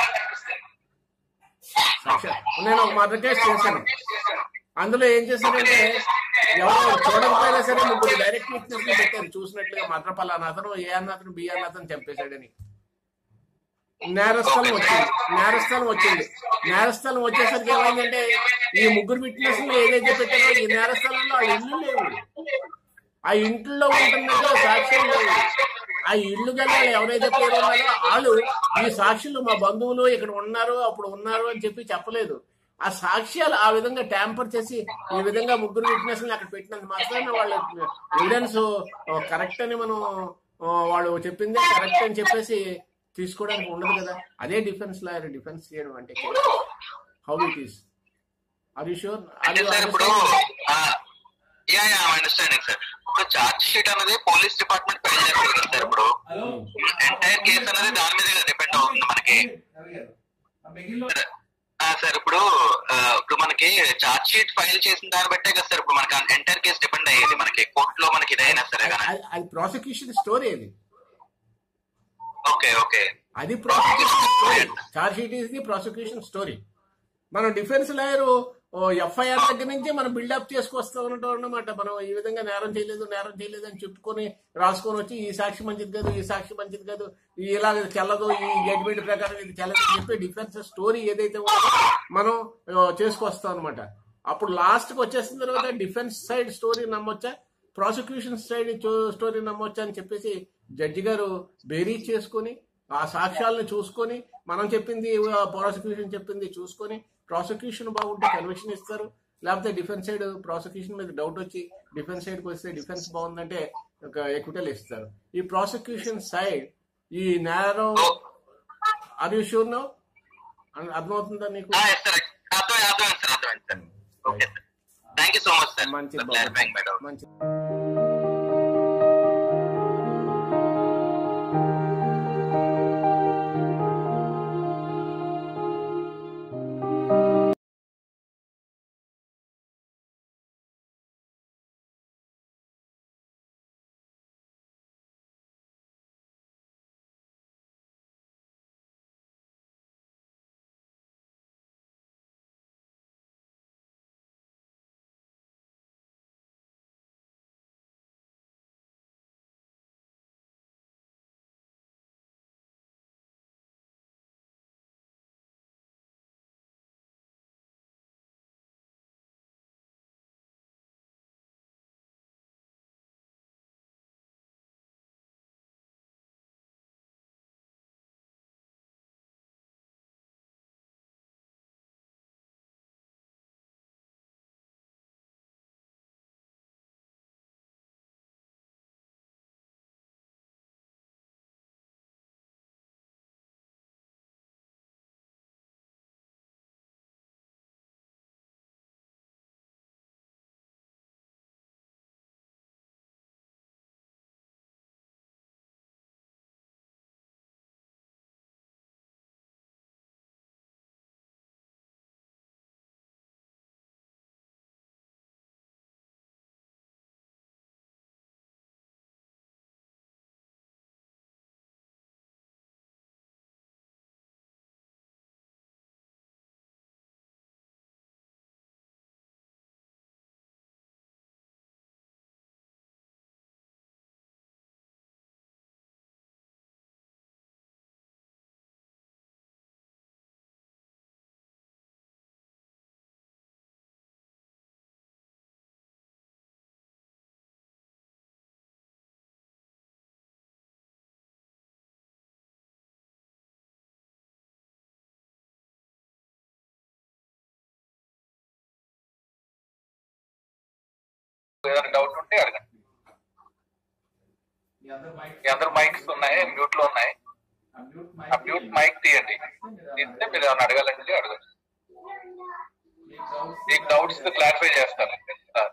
సాక్ష్య నేను ఒక మర్డర్ కేసు చేశాను అందులో ఏం చేశారంటే ఎవరో చూడకపోయినా సరే ముగ్గురు డైరెక్ట్ విట్నెస్ పెట్టారు చూసినట్లుగా మర్డర్ పలానా అతను ఏ అన్న అతను బి అన్న అతను చంపేశాడని నేరస్థలం వచ్చింది నేరస్థలం వచ్చింది నేరస్థలం వచ్చేసరికి ఏమైందంటే ఈ ముగ్గురు విట్నెస్ ఏదైతే పెట్టారో ఈ నేరస్థలంలో ఆ ఇల్లు లేవు ఆ ఇంట్లో ఉంటున్నట్టు సాక్ష్యం లేవు ఆ ఇల్లు గల ఎవరైతే పేరు ఉన్నారో వాళ్ళు ఈ సాక్షులు మా బంధువులు ఇక్కడ ఉన్నారు అప్పుడు ఉన్నారు అని చెప్పి చెప్పలేదు ఆ సాక్ష్యాలు ఆ విధంగా ట్యాంపర్ చేసి ఈ విధంగా ముగ్గురు విట్నెస్ అక్కడ పెట్టినంత మాత్రమే వాళ్ళ ఎవిడెన్స్ కరెక్ట్ అని మనం ఆ, వాళ్ళు చెప్పింది కరెక్ట్ అని చెప్పేసి తీసుకోవడానికి ఉండదు కదా అదే డిఫెన్స్ లాయర్ డిఫెన్స్ చేయడం అంటే how it is are you sure అంటే సార్ ఇప్పుడు యా యా అండర్స్టాండింగ్ సార్ ఇప్పుడు చార్జ్ షీట్ అనేది పోలీస్ డిపార్ట్మెంట్ ఫైల్ చేస్తారు కదా సార్ ఇప్పుడు ఎంటైర్ కేసు అనేది దాని మీద డిపెండ్ అవుతుంది మనకి ఆ, సార్ ఇప్పుడు ఆ, ఇప్పుడు మనకి చార్జ్ షీట్ ఫైల్ చేసిన దాన్ని బట్టే కదా సార్ ఇప్పుడు మనకి ఎంటైర్ కేసు డిపెండ్ అయ్యేది మనకి కోర్టులో మనకి ఇదైనా సరే కదా అది ప్రాసిక్యూషన్ స్టోరీ అది ఓకే ఓకే అది prosecution story charge sheet is the prosecution story మనం డిఫెన్స్ లాయర్ ఎఫ్ఐఆర్ దగ్గర నుంచి మనం బిల్డప్ చేసుకొస్తా ఉంటాం అన్నమాట మనం ఈ విధంగా నేరం చేయలేదు నేరం చేయలేదు అని చెప్పుకొని రాసుకొని వచ్చి ఈ సాక్షి మంచిది కాదు ఈ సాక్షి మంచిది కాదు ఈ ఇలా చెల్లదు ఈ జడ్జిమెంట్ ప్రకారం ఇది చెల్లదు అని చెప్పి డిఫెన్స్ స్టోరీ ఏదైతే ఉందో మనం ఆ, చేసుకొస్తాం అనమాట అప్పుడు లాస్ట్ కి వచ్చేసిన తర్వాత డిఫెన్స్ సైడ్ స్టోరీ నమ్మొచ్చా ప్రాసిక్యూషన్ సైడ్ స్టోరీ నమ్మొచ్చా అని చెప్పేసి జడ్జి గారు బేరీ చేసుకొని ఆ సాక్ష్యాలను చూసుకొని మనం చెప్పింది ప్రాసిక్యూషన్ చెప్పింది చూసుకొని ప్రాసిక్యూషన్ బాగుంటే కన్విక్షన్ ఇస్తారు లేకపోతే డిఫెన్స్ సైడ్ ప్రాసిక్యూషన్ మీద డౌట్ వచ్చి డిఫెన్స్ సైడ్కి వస్తే డిఫెన్స్ బాగుందంటే ఒక ఎక్విటల్ ఇస్తారు ఈ ప్రాసిక్యూషన్ సైడ్ ఈ నేరం అది షూర్ నో అర్థమవుతుందా నీకు ఎస్ సార్ అర్థమైంది అర్థమైంది సార్ అర్థమైంది sir okay sir thank you so much sir మంచి క్లారిఫైంగ్ మై డౌట్ మంచి ఏదైనా డౌట్ ఉంటే అడగండి మీ అందరు మైక్స్ ఉన్నాయి మ్యూట్ లో ఉన్నాయి ఆ మ్యూట్ మైక్ తీయండి తీస్తే మీరు ఏమైనా అడగాలంటే అడగండి మీకు డౌట్స్ క్లారిఫై చేస్తాను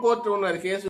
కోర్టు ఉన్నది కేసు